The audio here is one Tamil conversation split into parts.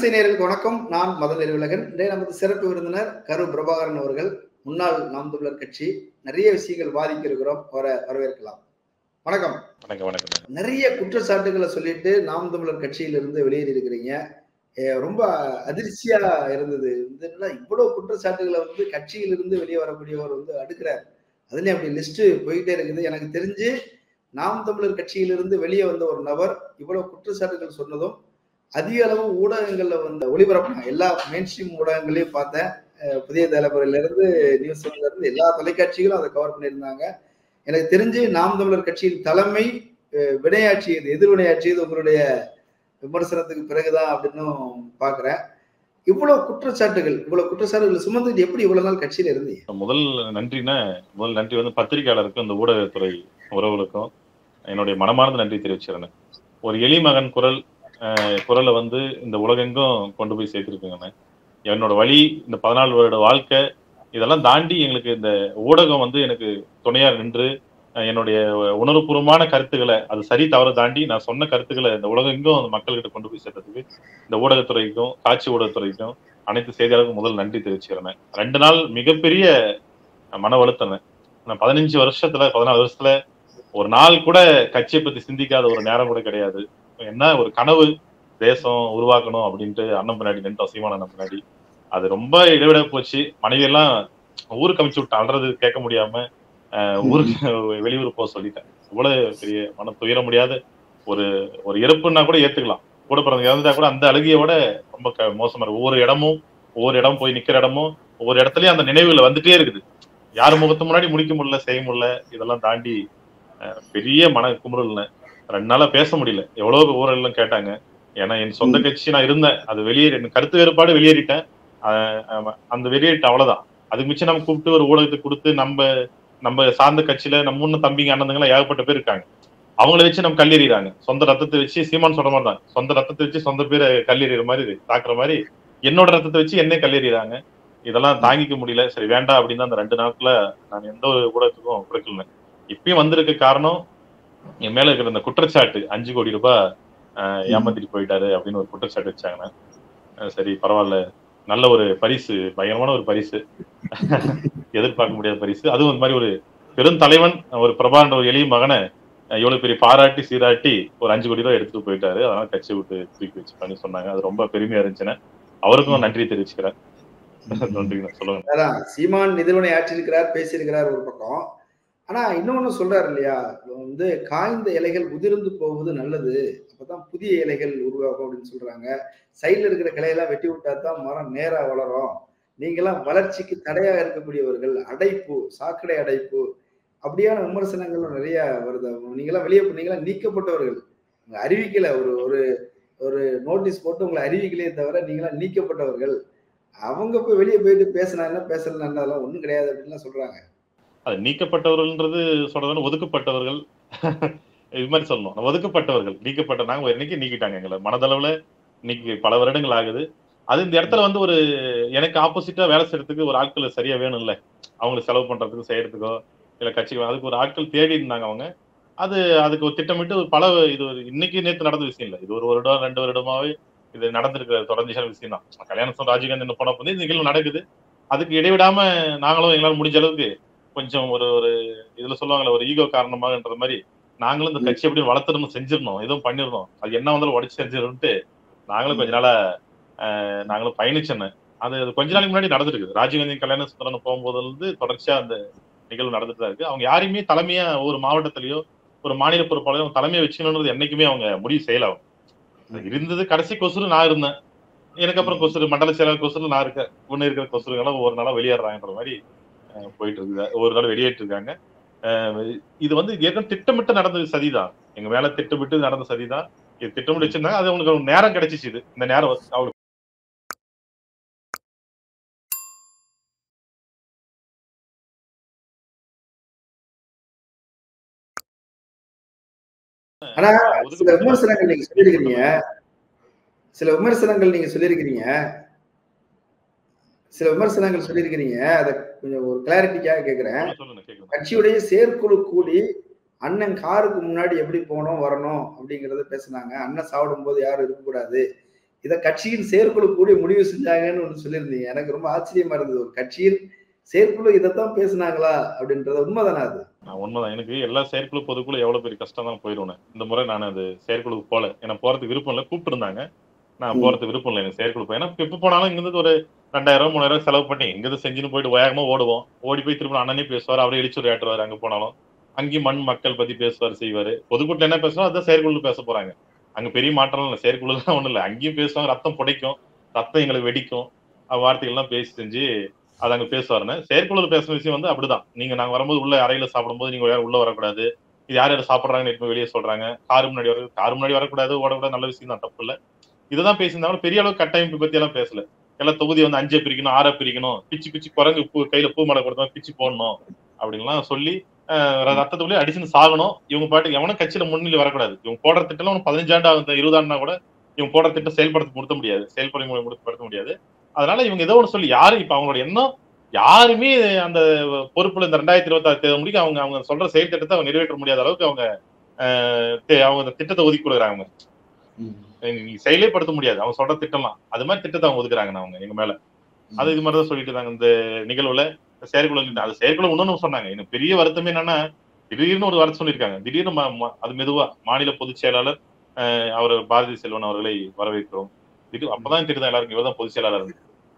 தமிழிசை நேயர்களுக்கு வணக்கம் நான் மதன் நெறிவுலகன் இன்றைய நமது சிறப்பு விருந்தினர் கரு பிரபாகரன் அவர்கள் முன்னாள் நாம் தமிழர் கட்சி நிறைய விஷயங்கள் வாதிக்க இருக்கிறோம் அவரை வரவேற்கலாம் வணக்கம் வணக்கம் வணக்கம் நிறைய குற்றச்சாட்டுகளை சொல்லிட்டு நாம் தமிழர் கட்சியிலிருந்து வெளியேறி இருக்கிறீங்க அஹ் ரொம்ப அதிர்ச்சியா இருந்தது இந்த என்னடா இவ்வளவு குற்றச்சாட்டுகளை வந்து கட்சியிலிருந்து வெளியே வரக்கூடியவர் வந்து அடுக்கிறார் அதுலயும் அப்படி லிஸ்ட் போயிட்டே இருக்குது எனக்கு தெரிஞ்சு நாம் தமிழர் கட்சியிலிருந்து வெளியே வந்த ஒரு நபர் இவ்வளவு குற்றச்சாட்டுகள் சொன்னதும் அதிக அளவு ஊடகங்கள்ல வந்து ஒளிபரப்பு எல்லா மெயின் ஸ்ட்ரீம் ஊடகங்களையும் பார்த்தேன் அஹ் புதிய தலைமுறையில இருந்து நியூஸ் இருந்து எல்லா தொலைக்காட்சிகளும் அதை கவர் பண்ணியிருந்தாங்க எனக்கு தெரிஞ்சு நாம் தமிழர் கட்சியின் தலைமை அஹ் வினையாற்றியது எதிர்வினையாற்றியது உங்களுடைய விமர்சனத்துக்கு பிறகுதான் அப்படின்னும் பாக்குறேன் இவ்வளவு குற்றச்சாட்டுகள் இவ்வளவு குற்றச்சாட்டுகள் சுமந்துட்டு எப்படி இவ்வளவு நாள் கட்சியில இருந்தீங்க முதல் நன்றினா முதல் நன்றி வந்து பத்திரிகையாளருக்கும் இந்த ஊடகத்துறை உறவுகளுக்கும் என்னுடைய மனமார்ந்த நன்றி தெரிவிச்சிருந்தேன் ஒரு எலி மகன் குரல் அஹ், குரலை வந்து இந்த உலகெங்கும் கொண்டு போய் சேர்த்திருக்குங்கண்ணே என்னோட வழி இந்த பதினாலு வருட வாழ்க்கை இதெல்லாம் தாண்டி எங்களுக்கு இந்த ஊடகம் வந்து எனக்கு துணையா நின்று அஹ், என்னுடைய உணர்வுபூர்வமான கருத்துக்களை அது சரி தவறு தாண்டி நான் சொன்ன கருத்துக்களை இந்த உலகெங்கும் அந்த மக்கள்கிட்ட கொண்டு போய் சேர்த்ததுக்கு இந்த ஊடகத்துறைக்கும் காட்சி ஊடகத்துறைக்கும் அனைத்து செய்தியாளருக்கும் முதல் நன்றி தெரிவிச்சுக்கிறேன் ரெண்டு நாள் மிகப்பெரிய மன வருத்தம் நான் பதினஞ்சு வருஷத்துல பதினாலு வருஷத்துல ஒரு நாள் கூட கட்சியை பத்தி சிந்திக்காத ஒரு நேரம் கூட கிடையாது என்ன ஒரு கனவு தேசம் உருவாக்கணும் அப்படின்ட்டு அண்ணன் பின்னாடி நின்று சீமான அண்ணன் பின்னாடி அது ரொம்ப இடைவிட போச்சு மனைவி எல்லாம் ஊருக்கு அமிச்சு விட்டு அல்றது கேட்க முடியாம அஹ், ஊருக்கு வெளியூர் போக சொல்லிட்டேன் இவ்வளவு பெரிய மன துயர முடியாத ஒரு ஒரு இறப்புன்னா கூட ஏத்துக்கலாம் கூட பிறந்த இறந்துட்டா கூட அந்த அழுகையோட ரொம்ப க- மோசமா இருக்கு ஒவ்வொரு இடமும் ஒவ்வொரு இடம் போய் நிக்கிற இடமும் ஒவ்வொரு இடத்துலயும் அந்த நினைவுகள் வந்துட்டே இருக்குது யார் முகத்து முன்னாடி முடிக்க முடியல செய்ய முடியல இதெல்லாம் தாண்டி அஹ், பெரிய மன குமுறல்னு ரெண்டு நாளா பேச முடியல எவ்வளவு ஊரெல்லாம் கேட்டாங்க ஏன்னா என் சொந்த கட்சி நான் இருந்தேன் அது வெளியேறி என் கருத்து வேறுபாடு வெளியேறிட்டேன் அஹ், ஆமா, அந்த வெளியேறிட்ட அவ்வளவுதான் அதுக்கு மிச்சம் நம்ம கூப்பிட்டு ஒரு ஊடகத்துக்கு கொடுத்து நம்ம நம்ம சார்ந்த கட்சியில நம்ம முன்ன தம்பிங்க அண்ணனுங்களாம் ஏகப்பட்ட பேர் இருக்காங்க அவங்கள வச்சு நம்ம கல்லெறிறாங்க சொந்த ரத்தத்தை வச்சு சீமான் சொல்ற மாதிரி தான் சொந்த ரத்தத்தை வச்சு சொந்த பேரை கல்லெறிகிற மாதிரி தாக்குற மாதிரி என்னோட ரத்தத்தை வச்சு என்னே கல்லெறிறாங்க இதெல்லாம் தாங்கிக்க முடியல சரி வேண்டாம் அப்படின்னு அந்த ரெண்டு நாட்கள நான் எந்த ஒரு ஊடகத்துக்கும் கொடுக்கல இப்பயும் வந்திருக்க காரணம் என் மேல இருக்கிற இந்த குற்றச்சாட்டு அஞ்சு கோடி ரூபாய் ஆஹ், ஏமாத்திட்டு போயிட்டாரு அப்படின்னு ஒரு குற்றச்சாட்டு வச்சாங்க அஹ், சரி பரவாயில்ல நல்ல ஒரு பரிசு பயங்கரமான ஒரு பரிசு எதிர்பார்க்க முடியாத பரிசு அதுவும் இந்த மாதிரி ஒரு பெரும் தலைவன் ஒரு பிரபாண்ட ஒரு எளிய மகனை அஹ், இவ்வளவு பெரிய பாராட்டி சீராட்டி ஒரு அஞ்சு கோடி ரூபாய் எடுத்துட்டு போயிட்டாரு அதனால கட்சி விட்டு தூக்கி வச்சு பண்ணி சொன்னாங்க அது ரொம்ப பெருமையா இருந்துச்சுன்னு அவருக்கும் நன்றி தெரிவிச்சுக்கிறேன் நன்றிங்க சொல்லுங்க அதான் சீமான் எதிர்வினை ஆற்றிருக்கிறார் பேசியிருக்கிறார் ஒரு பக்கம் ஆனா இன்னொன்னு சொல்றாரு இல்லையா வந்து காய்ந்த இலைகள் உதிர்ந்து போவது நல்லது அப்பதான் புதிய இலைகள் உருவாகும் அப்படின்னு சொல்றாங்க சைடுல இருக்கிற கிளையெல்லாம் வெட்டி விட்டா தான் மரம் நேரா வளரும் நீங்கெல்லாம் வளர்ச்சிக்கு தடையா இருக்கக்கூடியவர்கள் அடைப்பு சாக்கடை அடைப்பு அப்படியான விமர்சனங்களும் நிறைய வருது நீங்களாம் வெளியே நீங்களாம் நீக்கப்பட்டவர்கள் உங்க அறிவிக்கல ஒரு ஒரு ஒரு நோட்டீஸ் போட்டு உங்களை அறிவிக்கலையே தவிர நீங்களாம் நீக்கப்பட்டவர்கள் அவங்க போய் வெளியே போயிட்டு பேசினா என்ன பேசலாம் அதெல்லாம் ஒண்ணும் கிடையாது அப்படின்லாம் சொல்றாங்க அது நீக்கப்பட்டவர்கள்ன்றது சொல்றதுன்னு ஒதுக்கப்பட்டவர்கள் இது மாதிரி சொல்லணும் ஒதுக்கப்பட்டவர்கள் நீக்கப்பட்ட நாங்க என்னைக்கு நீக்கிட்டாங்க எங்களை மனதளவுல இன்னைக்கு பல வருடங்கள் ஆகுது அது இந்த இடத்துல வந்து ஒரு எனக்கு ஆப்போசிட்டா வேலை செய்யறதுக்கு ஒரு ஆட்கள் சரியா வேணும் இல்ல அவங்களுக்கு செலவு பண்றதுக்கு செய்யறதுக்கோ இல்ல கட்சிக்கு அதுக்கு ஒரு ஆட்கள் தேடி இருந்தாங்க அவங்க அது அதுக்கு ஒரு திட்டமிட்டு ஒரு பல இது ஒரு இன்னைக்கு நேத்து நடந்த விஷயம் இல்ல இது ஒரு வருடம் ரெண்டு வருடமாவே இது நடந்திருக்கிற தொடர்ச்சியான விஷயம் தான் கல்யாணம் ராஜீவ்காந்தி போன வந்து இந்த நிகழ்வு நடக்குது அதுக்கு இடைவிடாம நாங்களும் எங்களால் முடிஞ்ச அளவுக்கு கொஞ்சம் ஒரு ஒரு இதுல சொல்லுவாங்கல்ல ஒரு ஈகோ காரணமாகன்ற மாதிரி நாங்களும் இந்த கட்சி எப்படி வளர்த்துறணும் செஞ்சிடணும் எதுவும் பண்ணிடணும் அது என்ன வந்தாலும் உடச்சு செஞ்சிடணும்ட்டு நாங்களும் கொஞ்ச நாளா ஆஹ், நாங்களும் பயணிச்சேன் அது அது கொஞ்ச நாளைக்கு முன்னாடி நடந்திருக்கு ராஜீவ்காந்தி கல்யாண சுந்தரன் போகும்போதுல இருந்து தொடர்ச்சியா அந்த நிகழ்வு நடந்துட்டு தான் இருக்கு அவங்க யாரையுமே தலைமையா ஒரு மாவட்டத்திலயோ ஒரு மாநில பொறுப்பாளரையும் தலைமையை வச்சுக்கணுன்றது என்னைக்குமே அவங்க முடிவு செய்யல அவங்க அது இருந்தது கடைசி கொசுறு நான் இருந்தேன் எனக்கு அப்புறம் கொசுறு மண்டல செயலாளர் கொசுறு நான் இருக்கேன் ஒண்ணு இருக்கிற கொசுறுங்களாம் ஒவ்வொரு நாளா வெளியேறாங்கன்ற மாதிரி அஹ், போயிட்டு இருக்குது ஒரு நாள் வெளியேற்று இருக்காங்க அஹ், இது வந்து ஏற்கனவே திட்டமிட்டு நடந்த சதிதான் எங்க மேல திட்டமிட்டு நடந்த சதிதான் இது திட்டமிட்டு வச்சிருந்தாங்க அது அவங்களுக்கு ஒரு நேரம் கிடைச்சிச்சு இது இந்த நேரம் வந்து அவங்களுக்கு ஆனா சில ஒதுக்கப்பட்ட- விமர்சனங்கள் நீங்க சொல்லியிருக்கிறீங்க சில விமர்சனங்கள் நீங்க சொல்லியிருக்கிறீங்க சில விமர்சனங்கள் சொல்லியிருக்கிறீங்க அதை கொஞ்சம் ஒரு கிளாரிட்டிக்காக கேட்கிறேன் சொல்லுங்க கேக்குது கட்சியுடைய செயற்குழு கூடி அண்ணன் காருக்கு முன்னாடி எப்படி போகணும் வரணும் அப்படிங்கறத பேசுனாங்க அண்ணன் சாப்பிடும் போது யாரும் இருக்கக்கூடாது இதை கட்சியின் செயற்குழு கூடி முடிவு செஞ்சாங்கன்னு ஒன்று சொல்லியிருந்தீங்க எனக்கு ரொம்ப ஆச்சரியமா இருந்தது ஒரு கட்சியின் செயற்குழு இதைத்தான் பேசுனாங்களா அப்படின்றது உண்மைதானே அது நான் உண்மைதான் எனக்கு எல்லா செயற்குழு பொதுக்குழு எவ்வளவு பெரிய கஷ்டம் தான் போயிடுவேன் இந்த முறை நான் அது செயற்குழுக்கு போல எனக்கு போறதுக்கு விருப்பம் இல்லை கூப்பிட்டு இருந்தாங்க நான் ம். போறதுக்கு விருப்பம் இல்லை எனக்கு செயற்குழு போய் ஏன்னா எப்ப போனாலும் இங்கிருந்து ஒரு ரெண்டாயிரம் மூணாயிரம் செலவு பண்ணி இங்கிருந்து செஞ்சுன்னு போயிட்டு வேகமா ஓடுவோம் ஓடி போய் திரும்ப அண்ணனே பேசுவார் அவரே இடிச்சு ஆட்டுவார் அங்க போனாலும் அங்கேயும் மண் மக்கள் பத்தி பேசுவார் செய்வாரு பொதுக்கூட்டில் என்ன பேசுறோம் அதான் செயற்குழு பேச போறாங்க அங்க பெரிய மாற்றம் இல்லை செயற்குழு தான் ஒண்ணும் இல்லை அங்கேயும் பேசுவாங்க ரத்தம் புடைக்கும் ரத்தம் எங்களுக்கு வெடிக்கும் அஹ் வார்த்தைகள்லாம் பேசி செஞ்சு அது அங்க பேசுவாருன்னு செயற்குழு பேசுற விஷயம் வந்து அப்படிதான் நீங்க நாங்க வரும்போது உள்ள அறையில சாப்பிடும்போது நீங்க யாரும் உள்ள வரக்கூடாது இது யார் யார் சாப்பிடுறாங்கன்னு எடுத்து வெளியே சொல்றாங்க காரு முன்னாடி வர காரு முன்னாடி வரக்கூடாது ஓடக்கூடாது நல்ல விஷயம் தான் தப்பு இல்ல இதுதான் பேசியிருந்தாலும் பெரிய அளவு கட்டமைப்பு பத்தி எல்லாம் பேசல எல்லாம் தொகுதி வந்து அஞ்சை பிரிக்கணும் ஆறை பிரிக்கணும் பிச்சு பிச்சு குரங்கு பூ கையில பூ மலை கொடுத்தா பிச்சு போடணும் அப்படின்லாம் சொல்லி அஹ் ரத்தத்துக்குள்ளே அடிச்சுன்னு சாகணும் இவங்க பாட்டுக்கு எவனும் கட்சியில முன்னிலை வரக்கூடாது இவங்க போடுற திட்டம் ஒன்று பதினஞ்சாண்டு ஆகுது இருபதாண்டுனா கூட இவங்க போடுற திட்டம் செயல்படுத்த முடிய முடியாது செயல்படை மூலம் முடிப்படுத்த முடியாது அதனால இவங்க ஏதோ ஒன்று சொல்லி யாரு இப்ப அவங்களோட எண்ணம் யாருமே அந்த பொறுப்புல இந்த ரெண்டாயிரத்தி இருபத்தி ஆறு தேர்தல் முடிக்க அவங்க அவங்க சொல்ற செயல் திட்டத்தை அவங்க நிறைவேற்ற முடியாத அளவுக்கு அவங்க அஹ், தே- அவங்க அந்த திட்டத்தை ஒதுக்கி கொடுக்குறாங்க நீ செயலே படுத்த முடியாது அவங்க சொல்ற திட்டம்லாம் அது மாதிரி திட்டத்தை அவங்க ஒதுக்குறாங்க அவங்க எங்க மேல அது இது மாதிரி தான் சொல்லிட்டு இருந்தாங்க இந்த நிகழ்வுல செயற்குழு அது செயற்குழு இன்னொன்னு சொன்னாங்க எனக்கு பெரிய வருத்தமே என்னன்னா திடீர்னு ஒரு வார்த்தை சொல்லியிருக்காங்க திடீர்னு ம- ம- அது மெதுவா மாநில பொதுச் செயலாளர் அஹ், அவர் பாரதி செல்வன் அவர்களை வரவேற்கிறோம் திடீர் அப்பதான் தெரியுது எல்லாருக்கும் இவர் தான் பொதுச் செயலாளர்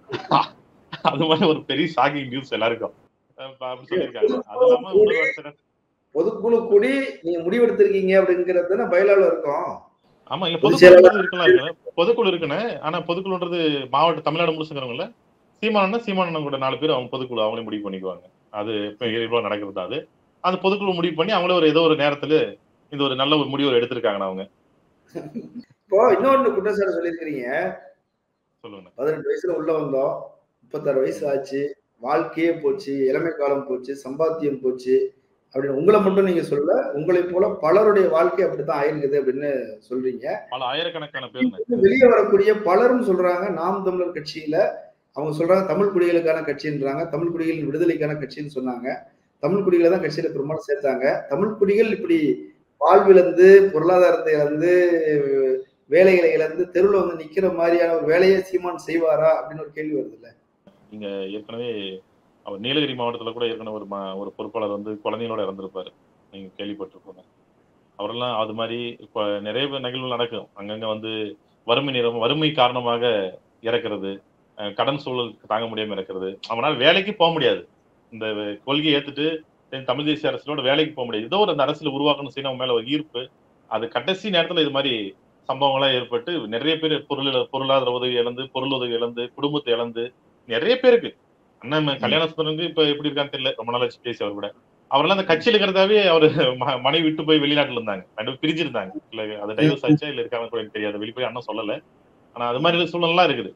அது மாதிரி ஒரு பெரிய ஷாக்கிங் நியூஸ் எல்லாருக்கும் அஹ், அப்படி சொல்லியிருக்காங்க அது இல்லாம இன்னொரு வார்த்தை பொதுக்குழு கூடி நீங்க முடிவெடுத்திருக்கீங்க அப்படிங்கிறது தானே பயிலாளர் இருக்கும் ஆமா இல்ல பொதுச் பொதுக்குழு இருக்கலாம் இருக்கு பொதுக்குழு இருக்குன்னு ஆனா பொதுக்குழுன்றது மாவட்ட தமிழ்நாடு முழுசுங்கிறவங்கள சீமானன்னா சீமானன் கூட நாலு பேர் அவங்க பொதுக்குழு அவங்களே முடிவு பண்ணிக்குவாங்க அது இப்ப இவ்வளவு நடக்கிறது தான் அது அந்த பொதுக்குழு முடிவு பண்ணி அவங்களே ஒரு ஏதோ ஒரு நேரத்துல இந்த ஒரு நல்ல ஒரு முடிவு எடுத்திருக்காங்க அவங்க இப்போ இன்னொன்னு குற்றச்சாட்டு சொல்லியிருக்கிறீங்க சொல்லுங்க பதினெட்டு வயசுல உள்ள வந்தோம் முப்பத்தாறு வயசு ஆச்சு வாழ்க்கையே போச்சு இளமை காலம் போச்சு சம்பாத்தியம் போச்சு அப்படின்னு உங்களை மட்டும் நீங்க சொல்ல உங்களை போல பலருடைய வாழ்க்கை அப்படித்தான் ஆயிருக்குது அப்படின்னு சொல்றீங்க பல ஆயிரக்கணக்கான பேர் வெளியே வரக்கூடிய பலரும் சொல்றாங்க நாம் தமிழர் கட்சியில அவங்க சொல்றாங்க தமிழ் குடிகளுக்கான கட்சின்றாங்க தமிழ் குடிகளின் விடுதலைக்கான கட்சின்னு சொன்னாங்க தமிழ் குடிகளை தான் கட்சியில பெரும்பாலும் சேர்த்தாங்க தமிழ் குடிகள் இப்படி வாழ்விழந்து பொருளாதாரத்தை இழந்து வேலைகளை இழந்து தெருவில் வந்து நிக்கிற மாதிரியான ஒரு வேலையை சீமான் செய்வாரா அப்படின்னு ஒரு கேள்வி வருது இல்ல நீங்க ஏற்கனவே அவர் நீலகிரி மாவட்டத்துல கூட ஏற்கனவே ஒரு ம- ஒரு பொறுப்பாளர் வந்து குழந்தைங்களோட இறந்திருப்பாரு நீங்க கேள்விப்பட்டிருப்போங்க அவரெல்லாம் அது மாதிரி இப்ப நிறைய பேர் நிகழ்வுகள் நடக்கும் அங்கங்க வந்து வறுமை நிறம் வறுமை காரணமாக இறக்குறது அஹ் கடன் சூழல் தாங்க முடியாம இறக்குறது அவனால வேலைக்கு போக முடியாது இந்த கொள்கையை ஏத்துட்டு தென் தமிழ் தேசிய அரசியலோட வேலைக்கு போக முடியாது ஏதோ ஒரு அந்த அரசியல் உருவாக்கணும் செய்யணும் அவன் மேல ஒரு ஈர்ப்பு அது கடைசி நேரத்துல இது மாதிரி சம்பவங்கள்லாம் ஏற்பட்டு நிறைய பேர் பொருள் இழ- பொருளாதார உதவி இழந்து பொருள் உதவி இழந்து குடும்பத்தை இழந்து நிறைய பேருக்கு அண்ணன் கல்யாண சுந்தரங்க இப்ப எப்படி இருக்கான்னு தெரியல ரொம்ப நாள் ஆச்சு பேசி அவர் கூட அவரெல்லாம் அந்த கட்சியில இருக்கிறதாவே அவர் மனைவி விட்டு போய் வெளிநாட்டுல இருந்தாங்க ரெண்டு பேரும் பிரிஞ்சிருந்தாங்க இல்ல அது டைவர்ஸ் ஆச்சா இல்ல இருக்காங்க கூட எனக்கு தெரியாது வெளியே போய் அண்ணன் சொல்லல ஆனா அது மாதிரி சூழ்நிலாம் இருக்குது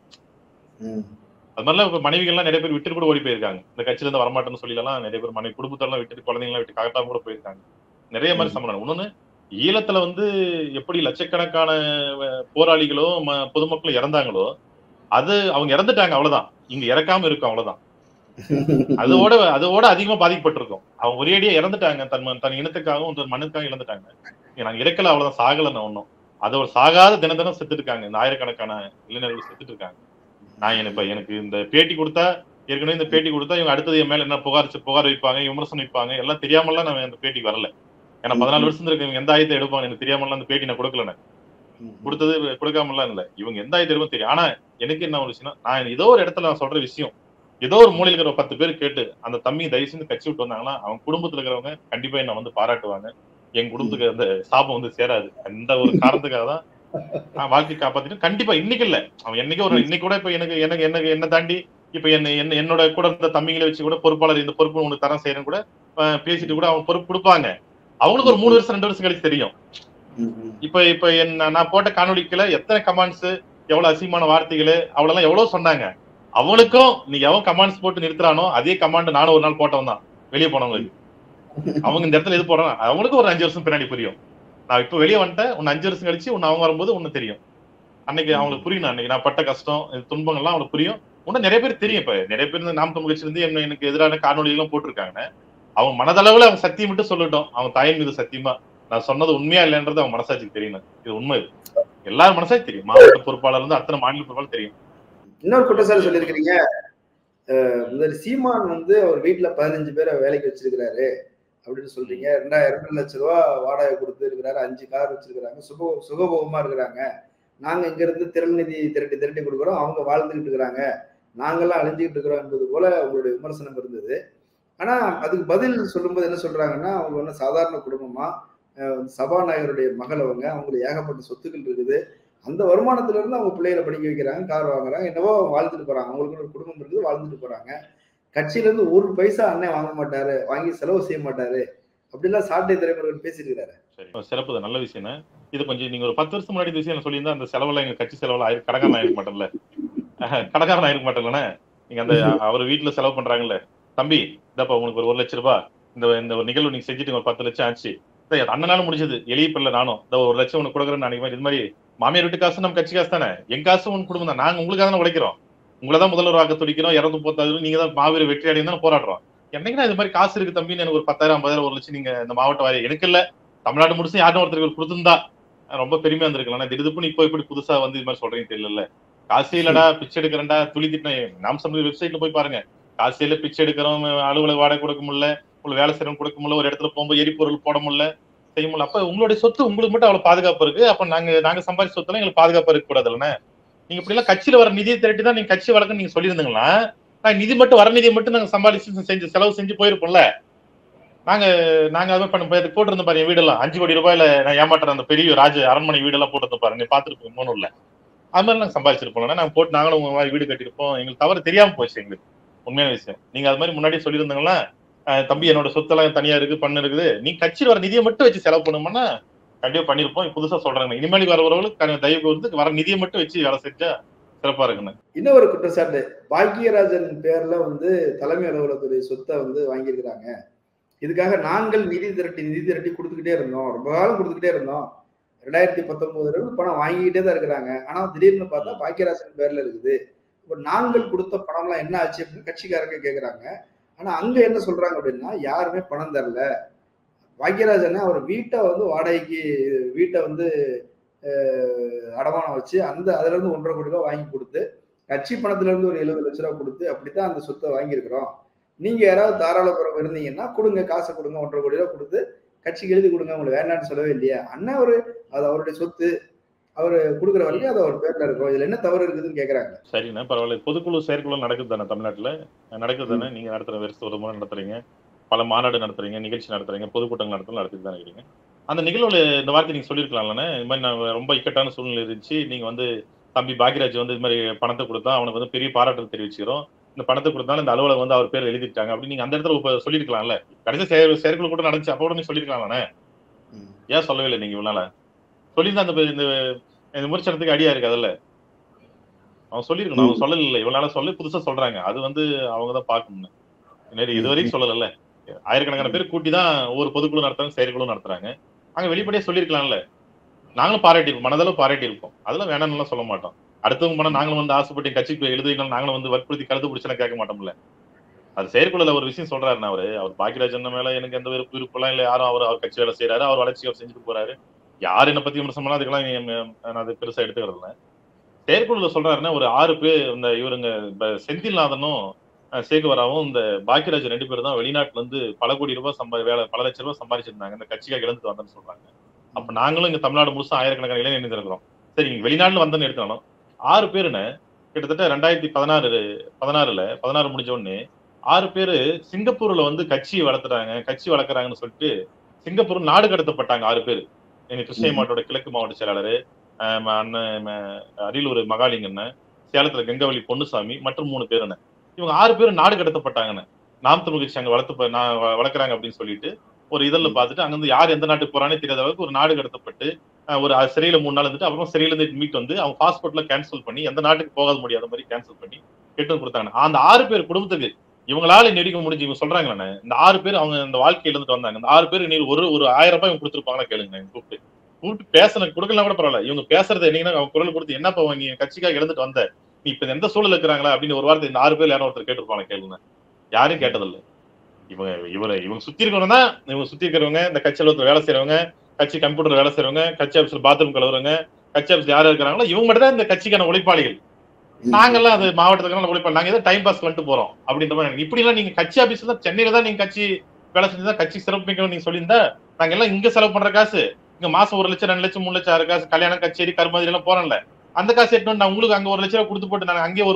அது மாதிரிலாம் இப்ப மனைவிகள்லாம் நிறைய பேர் விட்டு கூட ஓடி போயிருக்காங்க இந்த கட்சியில இருந்து வரமாட்டேன்னு சொல்லிலாம் நிறைய பேர் மனைவி குடும்பத்தெல்லாம் விட்டுட்டு குழந்தைங்களாம் விட்டு காட்டாம கூட போயிருக்காங்க நிறைய மாதிரி சம்பளம் இன்னொன்னு ஈழத்துல வந்து எப்படி லட்சக்கணக்கான அஹ், போராளிகளோ ம- பொதுமக்களும் இறந்தாங்களோ அது அவங்க இறந்துட்டாங்க அவ்வளவுதான் இங்க இறக்காம இருக்கும் அவ்வளவுதான் அதோட அதோட அதிகமா பாதிக்கப்பட்டிருக்கும் அவங்க ஒரேடியா இறந்துட்டாங்க தன் ம- தன் இனத்துக்காகவும் தன் மண்ணுக்காகவும் இழந்துட்டாங்க இங்க நாங்க இறக்கல அவ்வளவுதான் சாகல நான் ஒன்னும் அது ஒரு சாகாத தினம் தினம் செத்துட்டு இருக்காங்க இந்த ஆயிரக்கணக்கான இளைஞர்கள் செத்துட்டு இருக்காங்க நான் எனக்கு இப்ப எனக்கு இந்த பேட்டி கொடுத்தா ஏற்கனவே இந்த பேட்டி கொடுத்தா இவங்க அடுத்தது என் மேல என்ன புகார் செ- புகார் வைப்பாங்க விமர்சனம் வைப்பாங்க எல்லாம் தெரியாமலாம் நான் இந்த பேட்டிக்கு வரல ஏன்னா பதினாலு வருஷம் இருக்கு இவங்க எந்த ஆயத்தை எடுப்பாங்க எனக்கு தெரியாமலாம் அந்த பேட்டி நான் கொடுக்கல நான் கொடுத்தது கொடுக்காமலாம் இல்ல இவங்க எந்த ஆயத்தை எடுக்கும் தெரியும் ஆனா எனக்கு என்ன ஒரு விஷயம் நான் ஏதோ ஒரு இடத்துல நான் சொல்ற விஷயம் ஏதோ ஒரு மூலையில இருக்கிற ஒரு பத்து பேர் கேட்டு அந்த தம்பி தயவு செஞ்சு கட்சி விட்டு வந்தாங்கன்னா அவங்க குடும்பத்துல இருக்கிறவங்க கண்டிப்பா என்ன வந்து பாராட்டுவாங்க என் குடும்பத்துக்கு அந்த சாபம் வந்து சேராது அந்த ஒரு காரணத்துக்காக தான் நான் வாழ்க்கை காப்பாத்திட்டு கண்டிப்பா இன்னைக்கு இல்ல அவன் என்னைக்கு ஒரு இன்னைக்கு கூட இப்ப எனக்கு எனக்கு எனக்கு என்ன தாண்டி இப்ப என்ன என்ன என்னோட கூட இருந்த தம்பிங்களை வச்சு கூட பொறுப்பாளர் இந்த பொறுப்பு உனக்கு தரம் செய்யறேன்னு கூட அஹ், பேசிட்டு கூட அவங்க பொறுப்பு கொடுப்பாங்க அவங்களுக்கு ஒரு மூணு வருஷம் ரெண்டு வருஷம் கழிச்சு தெரியும் இப்ப இப்ப என்ன நான் போட்ட காணொலிக்குல எத்தனை கமெண்ட்ஸ் எவ்வளவு அசிங்கமான வார்த்தைகள் அவ்வளவு எவ்வளவு சொன்னாங்க அவங்களுக்கும் நீ எவன் கமெண்ட்ஸ் போட்டு நிறுத்துறானோ அதே கமாண்ட் நானும் ஒரு நாள் போட்டவன் தான் வெளியே போனவங்களுக்கு அவங்க இந்த இடத்துல எது போடுறாங்க அவங்களுக்கும் ஒரு அஞ்சு வருஷம் பின்னாடி புரியும் நான் இப்ப வெளியே வந்துட்டேன் உன்னை அஞ்சு வருஷம் கழிச்சு உன்னை அவங்க வரும்போது ஒண்ணு தெரியும் அன்னைக்கு அவங்களுக்கு புரியும் அன்னைக்கு நான் பட்ட கஷ்டம் இந்த துன்பங்கள்லாம் அவங்களுக்கு புரியும் இன்னும் நிறைய பேர் தெரியும் இப்ப நிறைய பேர் இந்த நாம் தமிழ் கட்சியில இருந்து என்ன எனக்கு எதிரான காணொலி எல்லாம் போட்டிருக்காங்க அவங்க மனதளவுல அவங்க சத்தியம் மட்டும் சொல்லட்டும் அவங்க தாயின் மீது சத்தியமா நான் சொன்னது உண்மையா இல்லைன்றது அவங்க மனசாட்சிக்கு தெரியணும் இது உண்மை இது. எல்லாரும் மனசாட்சி தெரியும் மாவட்ட பொறுப்பாளர் இருந்து அத்தனை மாநில பொறுப்பாளர் தெரியும் இன்னொரு குற்றச்சாட்டு சொல்லியிருக்கிறீங்க அஹ் இந்த சீமான் வந்து அவர் வீட்டுல பதினஞ்சு பேரை வேலைக்கு வச்சிருக்கிறாரு அப்படின்னு சொல்றீங்க ரெண்டாயிரம் ரெண்டு லட்ச ரூபா வாடகை கொடுத்து இருக்கிறாரு அஞ்சு கார் வச்சிருக்கிறாங்க சுக சுகபோகமா இருக்கிறாங்க நாங்க இங்க இருந்து திறன்நிதி திரட்டி திரட்டி கொடுக்குறோம் அவங்க வாழ்ந்துகிட்டு இருக்கிறாங்க நாங்கெல்லாம் அழிஞ்சுக்கிட்டு இருக்கிறோம் என்பது போல உங்களுடைய விமர்சனம் இருந்தது ஆனா அதுக்கு பதில் சொல்லும்போது என்ன சொல்றாங்கன்னா அவங்க ஒன்றும் சாதாரண குடும்பமா அஹ் சபாநாயகருடைய மகள் அவங்க அவங்களுக்கு ஏகப்பட்ட சொத்துக்கள் இருக்குது அந்த வருமானத்துல இருந்து அவங்க பிள்ளைகளை படிக்க வைக்கிறாங்க கார் வாங்குறாங்க என்னவோ வாழ்ந்துட்டு போறாங்க அவங்களுக்கு ஒரு குடும்பம் இருக்குது வாழ்ந்துட்டு போறாங்க கட்சியில இருந்து ஒரு பைசா அண்ணன் வாங்க மாட்டாரு வாங்கி செலவு செய்ய மாட்டாரு அப்படிலாம் சாட்டை திரைமுருகன் பேசியிருக்கிறாரு சரி சிறப்பு தான், நல்ல விஷயம் தான். இது கொஞ்சம் நீங்க ஒரு பத்து வருஷம் முன்னாடி இந்த விஷயம் சொல்லியிருந்தா அந்த செலவுல எங்க கட்சி செலவுல ஆயிரம் கடகாரன் ஆயிருக்க மாட்டேன்ல கடகாரன் ஆயிருக்க மாட்டேன்லண்ணே நீங்க அந்த அவர் வீட்டுல செலவு பண்றாங்கல்ல தம்பி இந்தப்பா உங்களுக்கு ஒரு ஒரு லட்சம் ரூபாய் இந்த இந்த ஒரு நிகழ்வு நீங்க செஞ்சுட்டு ஒரு பத்து லட்சம் ஆச்சு இதை அண்ணனால முடிஞ்சது எளிய பிள்ளை நானும் இந்த ஒரு லட்சம் உனக்கு கொடுக்குறேன்னு நினைக்கிறேன் இது மாதிரி மாமியார் வீட்டு காசு நம்ம கட்சி காசு தானே எங்க காசு உங்க குடும்பம் தான் நாங்க உங்களுக்காக தானே உழைக்கிறோம் உங்களை தான் முதல்வர் வாக்க துடிக்கிறோம் இறந்து போத்தாது நீங்க தான் மாவீர வெற்றி அடையும் தான் போராடுறோம் என்னைக்குன்னா இது மாதிரி காசு இருக்கு தம்பின்னு எனக்கு ஒரு பத்தாயிரம் ஐம்பதாயிரம் ஒரு லட்சம் நீங்க இந்த மாவட்ட வாரி எனக்கு இல்ல தமிழ்நாடு முடிச்சு யாரும் ஒருத்தருக்கு கொடுத்திருந்தா ரொம்ப பெருமையா இருந்திருக்கலாம் திடுதுப்புன்னு இப்போ இப்படி புதுசா வந்து இது மாதிரி சொல்றீங்க தெரியல காசே இல்லடா பிச்சை எடுக்கிறேன்டா துளி திட்டினேன் நாம் சமூக வெப்சைட்ல போய் பாருங்க காசே இல்ல பிச்சை எடுக்கிறோம் அலுவலக வாடகை கொடுக்க முடியல உங்களுக்கு வேலை செய்யறவங்க கொடுக்க முடியல ஒரு இடத்துல போகும்போது எரிபொருள் போட முடியல செய்ய முடியல அப்ப உங்களுடைய சொத்து உங்களுக்கு மட்டும் அவ்வளவு பாதுகாப்பு இருக்கு அப்ப நாங்க நாங்க சம்பாதிச்ச சொத்துல எங்களுக்கு பாதுகாப்பு இருக்க கூடாது இல்லைன்னா நீங்க இப்படி எல்லாம் கட்சியில வர நிதியை திரட்டி தான் நீங்க கட்சி வழக்கம் நீங்க சொல்லியிருந்தீங்களா நான் நிதி மட்டும் வர நிதியை மட்டும் நாங்க சம்பாதிச்சு செஞ்சு செலவு செஞ்சு போயிருப்போம்ல நாங்க நாங்க அது மாதிரி பண்ண போட்டிருந்தோம் பாருங்க வீடெல்லாம் அஞ்சு கோடி ரூபாயில நான் ஏமாட்டுற அந்த பெரிய ராஜ அரண்மனை வீடெல்லாம் போட்டிருந்தோம் பாருங்க பாத்துருப்போம் மூணுல அது மாதிரி நாங்க சம்பாதிச்சிருப்போம் நாங்க போட்டு நாங்களும் உங்க மாதிரி வீடு கட்டிருப்போம் எங்களுக்கு தவறு தெரியாம போச்சு எங்களுக்கு உண்மையான விஷயம் நீங்க அது மாதிரி முன்னாடி சொல்லியிருந்தீங்களா அஹ் தம்பி என்னோட சொத்தெல்லாம் தனியா இருக்கு பண்ணு இருக்குது நீ கட்சியில் வர நிதியை மட்டும் வச்சு செலவு பண்ணுமானா கண்டிப்பா பண்ணிருப்போம் புதுசா சொல்றாங்க இனிமேல் வரவர்களுக்கு தயவு வந்து வர நிதியை மட்டும் வச்சு வேலை செஞ்சா சிறப்பா இருக்குன்னு இன்னொரு குற்றச்சாட்டு பாக்கியராஜன் பேர்ல வந்து தலைமை அலுவலகத்துடைய சொத்தை வந்து வாங்கியிருக்கிறாங்க இதுக்காக நாங்கள் நிதி திரட்டி நிதி திரட்டி கொடுத்துக்கிட்டே இருந்தோம் ரொம்ப காலம் கொடுத்துக்கிட்டே இருந்தோம் ரெண்டாயிரத்தி பத்தொன்பதுல இருந்து பணம் வாங்கிக்கிட்டே தான் இருக்கிறாங்க ஆனா திடீர்னு பார்த்தா பாக்கியராஜன் பேர்ல இருக்குது இப்போ நாங்கள் கொடுத்த பணம்லாம் என்ன ஆச்சு அப்படின்னு கட்சிக்காரங்க கேக்குறாங்க ஆனா அங்க என்ன சொல்றாங்க அப்படின்னா யாருமே பணம் தரல பாக்கியராஜன் அவர் வீட்டை வந்து வாடகைக்கு வீட்டை வந்து அடமானம் வச்சு அந்த அதுல இருந்து ஒன்றரை கோடி ரூபாய் வாங்கி கொடுத்து கட்சி பணத்துல இருந்து ஒரு எழுபது லட்ச ரூபாய் கொடுத்து அப்படித்தான் அந்த சொத்தை வாங்கியிருக்கிறோம் நீங்க யாராவது தாராளபுரம் இருந்தீங்கன்னா கொடுங்க காசை கொடுங்க ஒன்றரை கோடி ரூபாய் கொடுத்து கட்சிக்கு எழுதி கொடுங்க உங்களுக்கு வேண்டாம்னு சொல்லவே இல்லையா அண்ணன் ஒரு அது அவருடைய சொத்து அவர் கொடுக்குற வரைக்கும் அது அவர் பேர்ல இருக்கும் இதுல என்ன தவறு இருக்குதுன்னு கேக்குறாங்க சரிண்ணா பரவாயில்ல பொதுக்குழு செயற்குழு நடக்குது தானே தமிழ்நாட்டுல நடக்குது தானே நீங்க நடத்துற வருஷம் ஒரு முறை நடத்துறீங்க பல மாநாடு நடத்துறீங்க நிகழ்ச்சி நடத்துறீங்க பொதுக்கூட்டங்கள் நடத்தலாம் நடத்திட்டு தான் இருக்கிறீங்க அந்த நிகழ்வுல இந்த வார்த்தை நீங்க சொல்லியிருக்கலாம்லண்ணே இது மாதிரி நான் ரொம்ப இக்கட்டான சூழ்நிலை இருந்துச்சு நீங்க வந்து தம்பி பாக்யராஜ் வந்து இது மாதிரி பணத்தை கொடுத்தா அவனுக்கு வந்து பெரிய பாராட்டு தெரிவிச்சுக்கிறோம் இந்த பணத்தை கொடுத்தாலும் இந்த அலுவலகம் வந்து அவர் பேர் எழுதிட்டாங்க அப்படின்னு நீங்க அந்த இடத்துல சொல்லிருக்கலாம்ல கடைசி செயல் செயற்குழு கூட நடந்துச்சு அப்போ நீ சொல்லிருக்கலாம்ண்ணே ஏன் சொல்லவே இல்லை நீங்க இவ்வளவு சொல்லியிருந்தா அந்த இந்த இந்த விமர்சனத்துக்கு அடியா இருக்கு அதுல அவன் சொல்லியிருக்கணும் அவன் சொல்லல இல்லை இவ்வளவு நாளா சொல்லி புதுசா சொல்றாங்க அது வந்து அவங்க தான் பார்க்கணும் இதுவரைக்கும் சொல்லல ஆயிரக்கணக்கான பேர் கூட்டி தான் ஒவ்வொரு பொதுக்குழு நடத்துறாங்க செயற்குழு நடத்துறாங்க அங்க வெளிப்படையா சொல்லியிருக்கலாம்ல நாங்களும் பாராட்டியிருப்போம் மனதளவு பாராட்டியிருப்போம் அதெல்லாம் வேணாம்னு சொல்ல மாட்டோம் அடுத்தவங்க மனம் நாங்களும் வந்து ஆசைப்பட்டு கட்சிக்கு எழுதுனாலும் நாங்களும் வந்து வற்புறுத்தி கருத்து பிடிச்சலாம் கேட்க மாட்டோம்ல அது செயற்குழுல ஒரு விஷயம் சொல்றாருன்னா அவரு அவர் பாக்கியராஜன் மேல எனக்கு எந்த விருப்பம் விருப்பம் இல்ல யாரும் அவர் அவர் கட்சி வேலை செய்யறாரு அவர் வளர்ச்சி அவர் செஞ்சுட்டு போறாரு யார் என்ன பத்தி விமர்சனம் பண்ணா அதுக்கெல்லாம் நான் அது பெருசா எடுத்துக்கிறது இல்லை செயற்குழுல சொல்றாருன்னா ஒரு ஆறு பேர் இந்த இவருங்க செந்தில்நாதனும் சேகுவராவும் இந்த பாக்கியராஜ் ரெண்டு பேரும் தான் வெளிநாட்டுல இருந்து பல கோடி ரூபாய் சம்பா வேலை பல லட்சம் ரூபாய் சம்பாதிச்சிருந்தாங்க இந்த கட்சிக்காக இழந்துட்டு வந்தேன்னு சொல்றாங்க அப்ப நாங்களும் இங்க தமிழ்நாடு முழுசும் ஆயிரக்கணக்கான இளைஞர் இருக்கிறோம் சரி நீங்க வெளிநாட்டுல வந்தேன்னு எடுத்தாலும் ஆறு பேருன்னு கிட்டத்தட்ட ரெண்டாயிரத்தி பதினாறு பதினாறுல பதினாறு முடிஞ்ச உடனே ஆறு பேரு சிங்கப்பூர்ல வந்து கட்சி வளர்த்துறாங்க கட்சி வளர்க்குறாங்கன்னு சொல்லிட்டு சிங்கப்பூர் நாடு கடத்தப்பட்டாங்க ஆறு பேர் எங்க கிருஷ்ணகிரி மாவட்டோட கிழக்கு மாவட்ட செயலாளர் அண்ணன் அரியலூர் மகாலிங்கன்னு சேலத்துல கங்கவள்ளி பொன்னுசாமி மற்றும் மூணு பேர் இவங்க ஆறு பேரும் நாடு கடத்தப்பட்டாங்கன்னு நாம் தமிழ் கட்சி அங்க வளர்த்து வளர்க்குறாங்க அப்படின்னு சொல்லிட்டு ஒரு இதழில் பார்த்துட்டு அங்கிருந்து யார் எந்த நாட்டுக்கு போறானே தெரியாத அளவுக்கு ஒரு நாடு கடத்தப்பட்டு ஒரு சிறையில மூணு நாள் இருந்துட்டு அப்புறம் சிறையில இருந்து மீட் வந்து அவங்க பாஸ்போர்ட்ல கேன்சல் பண்ணி எந்த நாட்டுக்கு போகாத முடியாத மாதிரி கேன்சல் பண்ணி கெட்டு கொடுத்தாங்க அந்த ஆறு பேர் குடும்பத்துக்கு இவங்களால நெருக்க முடிஞ்சு இவங்க சொல்றாங்களே இந்த ஆறு பேர் அவங்க இந்த வாழ்க்கையில இருந்துட்டு வந்தாங்க இந்த ஆறு பேர் நீ ஒரு ஒரு ஆயிரம் ரூபாய் இவங்க கொடுத்துருப்பாங்களா கேளுங்க கூப்பிட்டு கூப்பிட்டு பேசன கொடுக்கலாம் கூட பரவாயில்ல இவங்க பேசுறது என்னங்கன்னா அவங்க குரல் கொடுத்து என்னப்பா நீ கட்சிக்காக இழந்துட்டு வந்த நீ இப்ப எந்த சூழல் இருக்கிறாங்களா அப்படின்னு ஒரு வார்த்தை இந்த ஆறு பேர் யாரும் ஒருத்தர் கேட்டிருப்பாங்க கேளுங்க யாரும் கேட்டதில்லை இவங்க இவரை இவங்க சுத்தி இருக்கிறவங்க தான் இவங்க சுத்தி இருக்கிறவங்க இந்த கட்சியில் ஒருத்தர் வேலை செய்யறவங்க கட்சி கம்ப்யூட்டர் வேலை செய்றவங்க கட்சி ஆபீஸ்ல பாத்ரூம் கழுவுறவங்க கட்சி ஆபீஸ்ல யார் இருக்கிறாங்களோ இவங்க மட்டும் தான் இந்த கட்சிக்கான உழைப்பாளிகள் நாங்கெல்லாம் அது மாவட்டத்துக்கான உழைப்பாளி நாங்க ஏதோ டைம் பாஸ் பண்ணிட்டு போறோம் அப்படின்ற மாதிரி எனக்கு. இப்படி எல்லாம் நீங்க கட்சி ஆபீஸ்ல தான் சென்னையில தான் நீங்க கட்சி வேலை செஞ்சதா கட்சி சிறப்பிக்கணும் நீங்க சொல்லியிருந்தா நாங்க எல்லாம் இங்க செலவு பண்ற காசு இங்க மாசம் ஒரு லட்சம் ரெண்டு லட்சம் மூணு லட்சம் ஆறு காசு கல்யாணம் கச்சேரி கருமாதிரி எல்லாம் போறோம்ல அந்த காசு எடுத்து வந்து நான் உங்களுக்கு அங்க ஒரு லட்சம் ரூபாய் கொடுத்து போட்டு நாங்க அங்கேயே ஒரு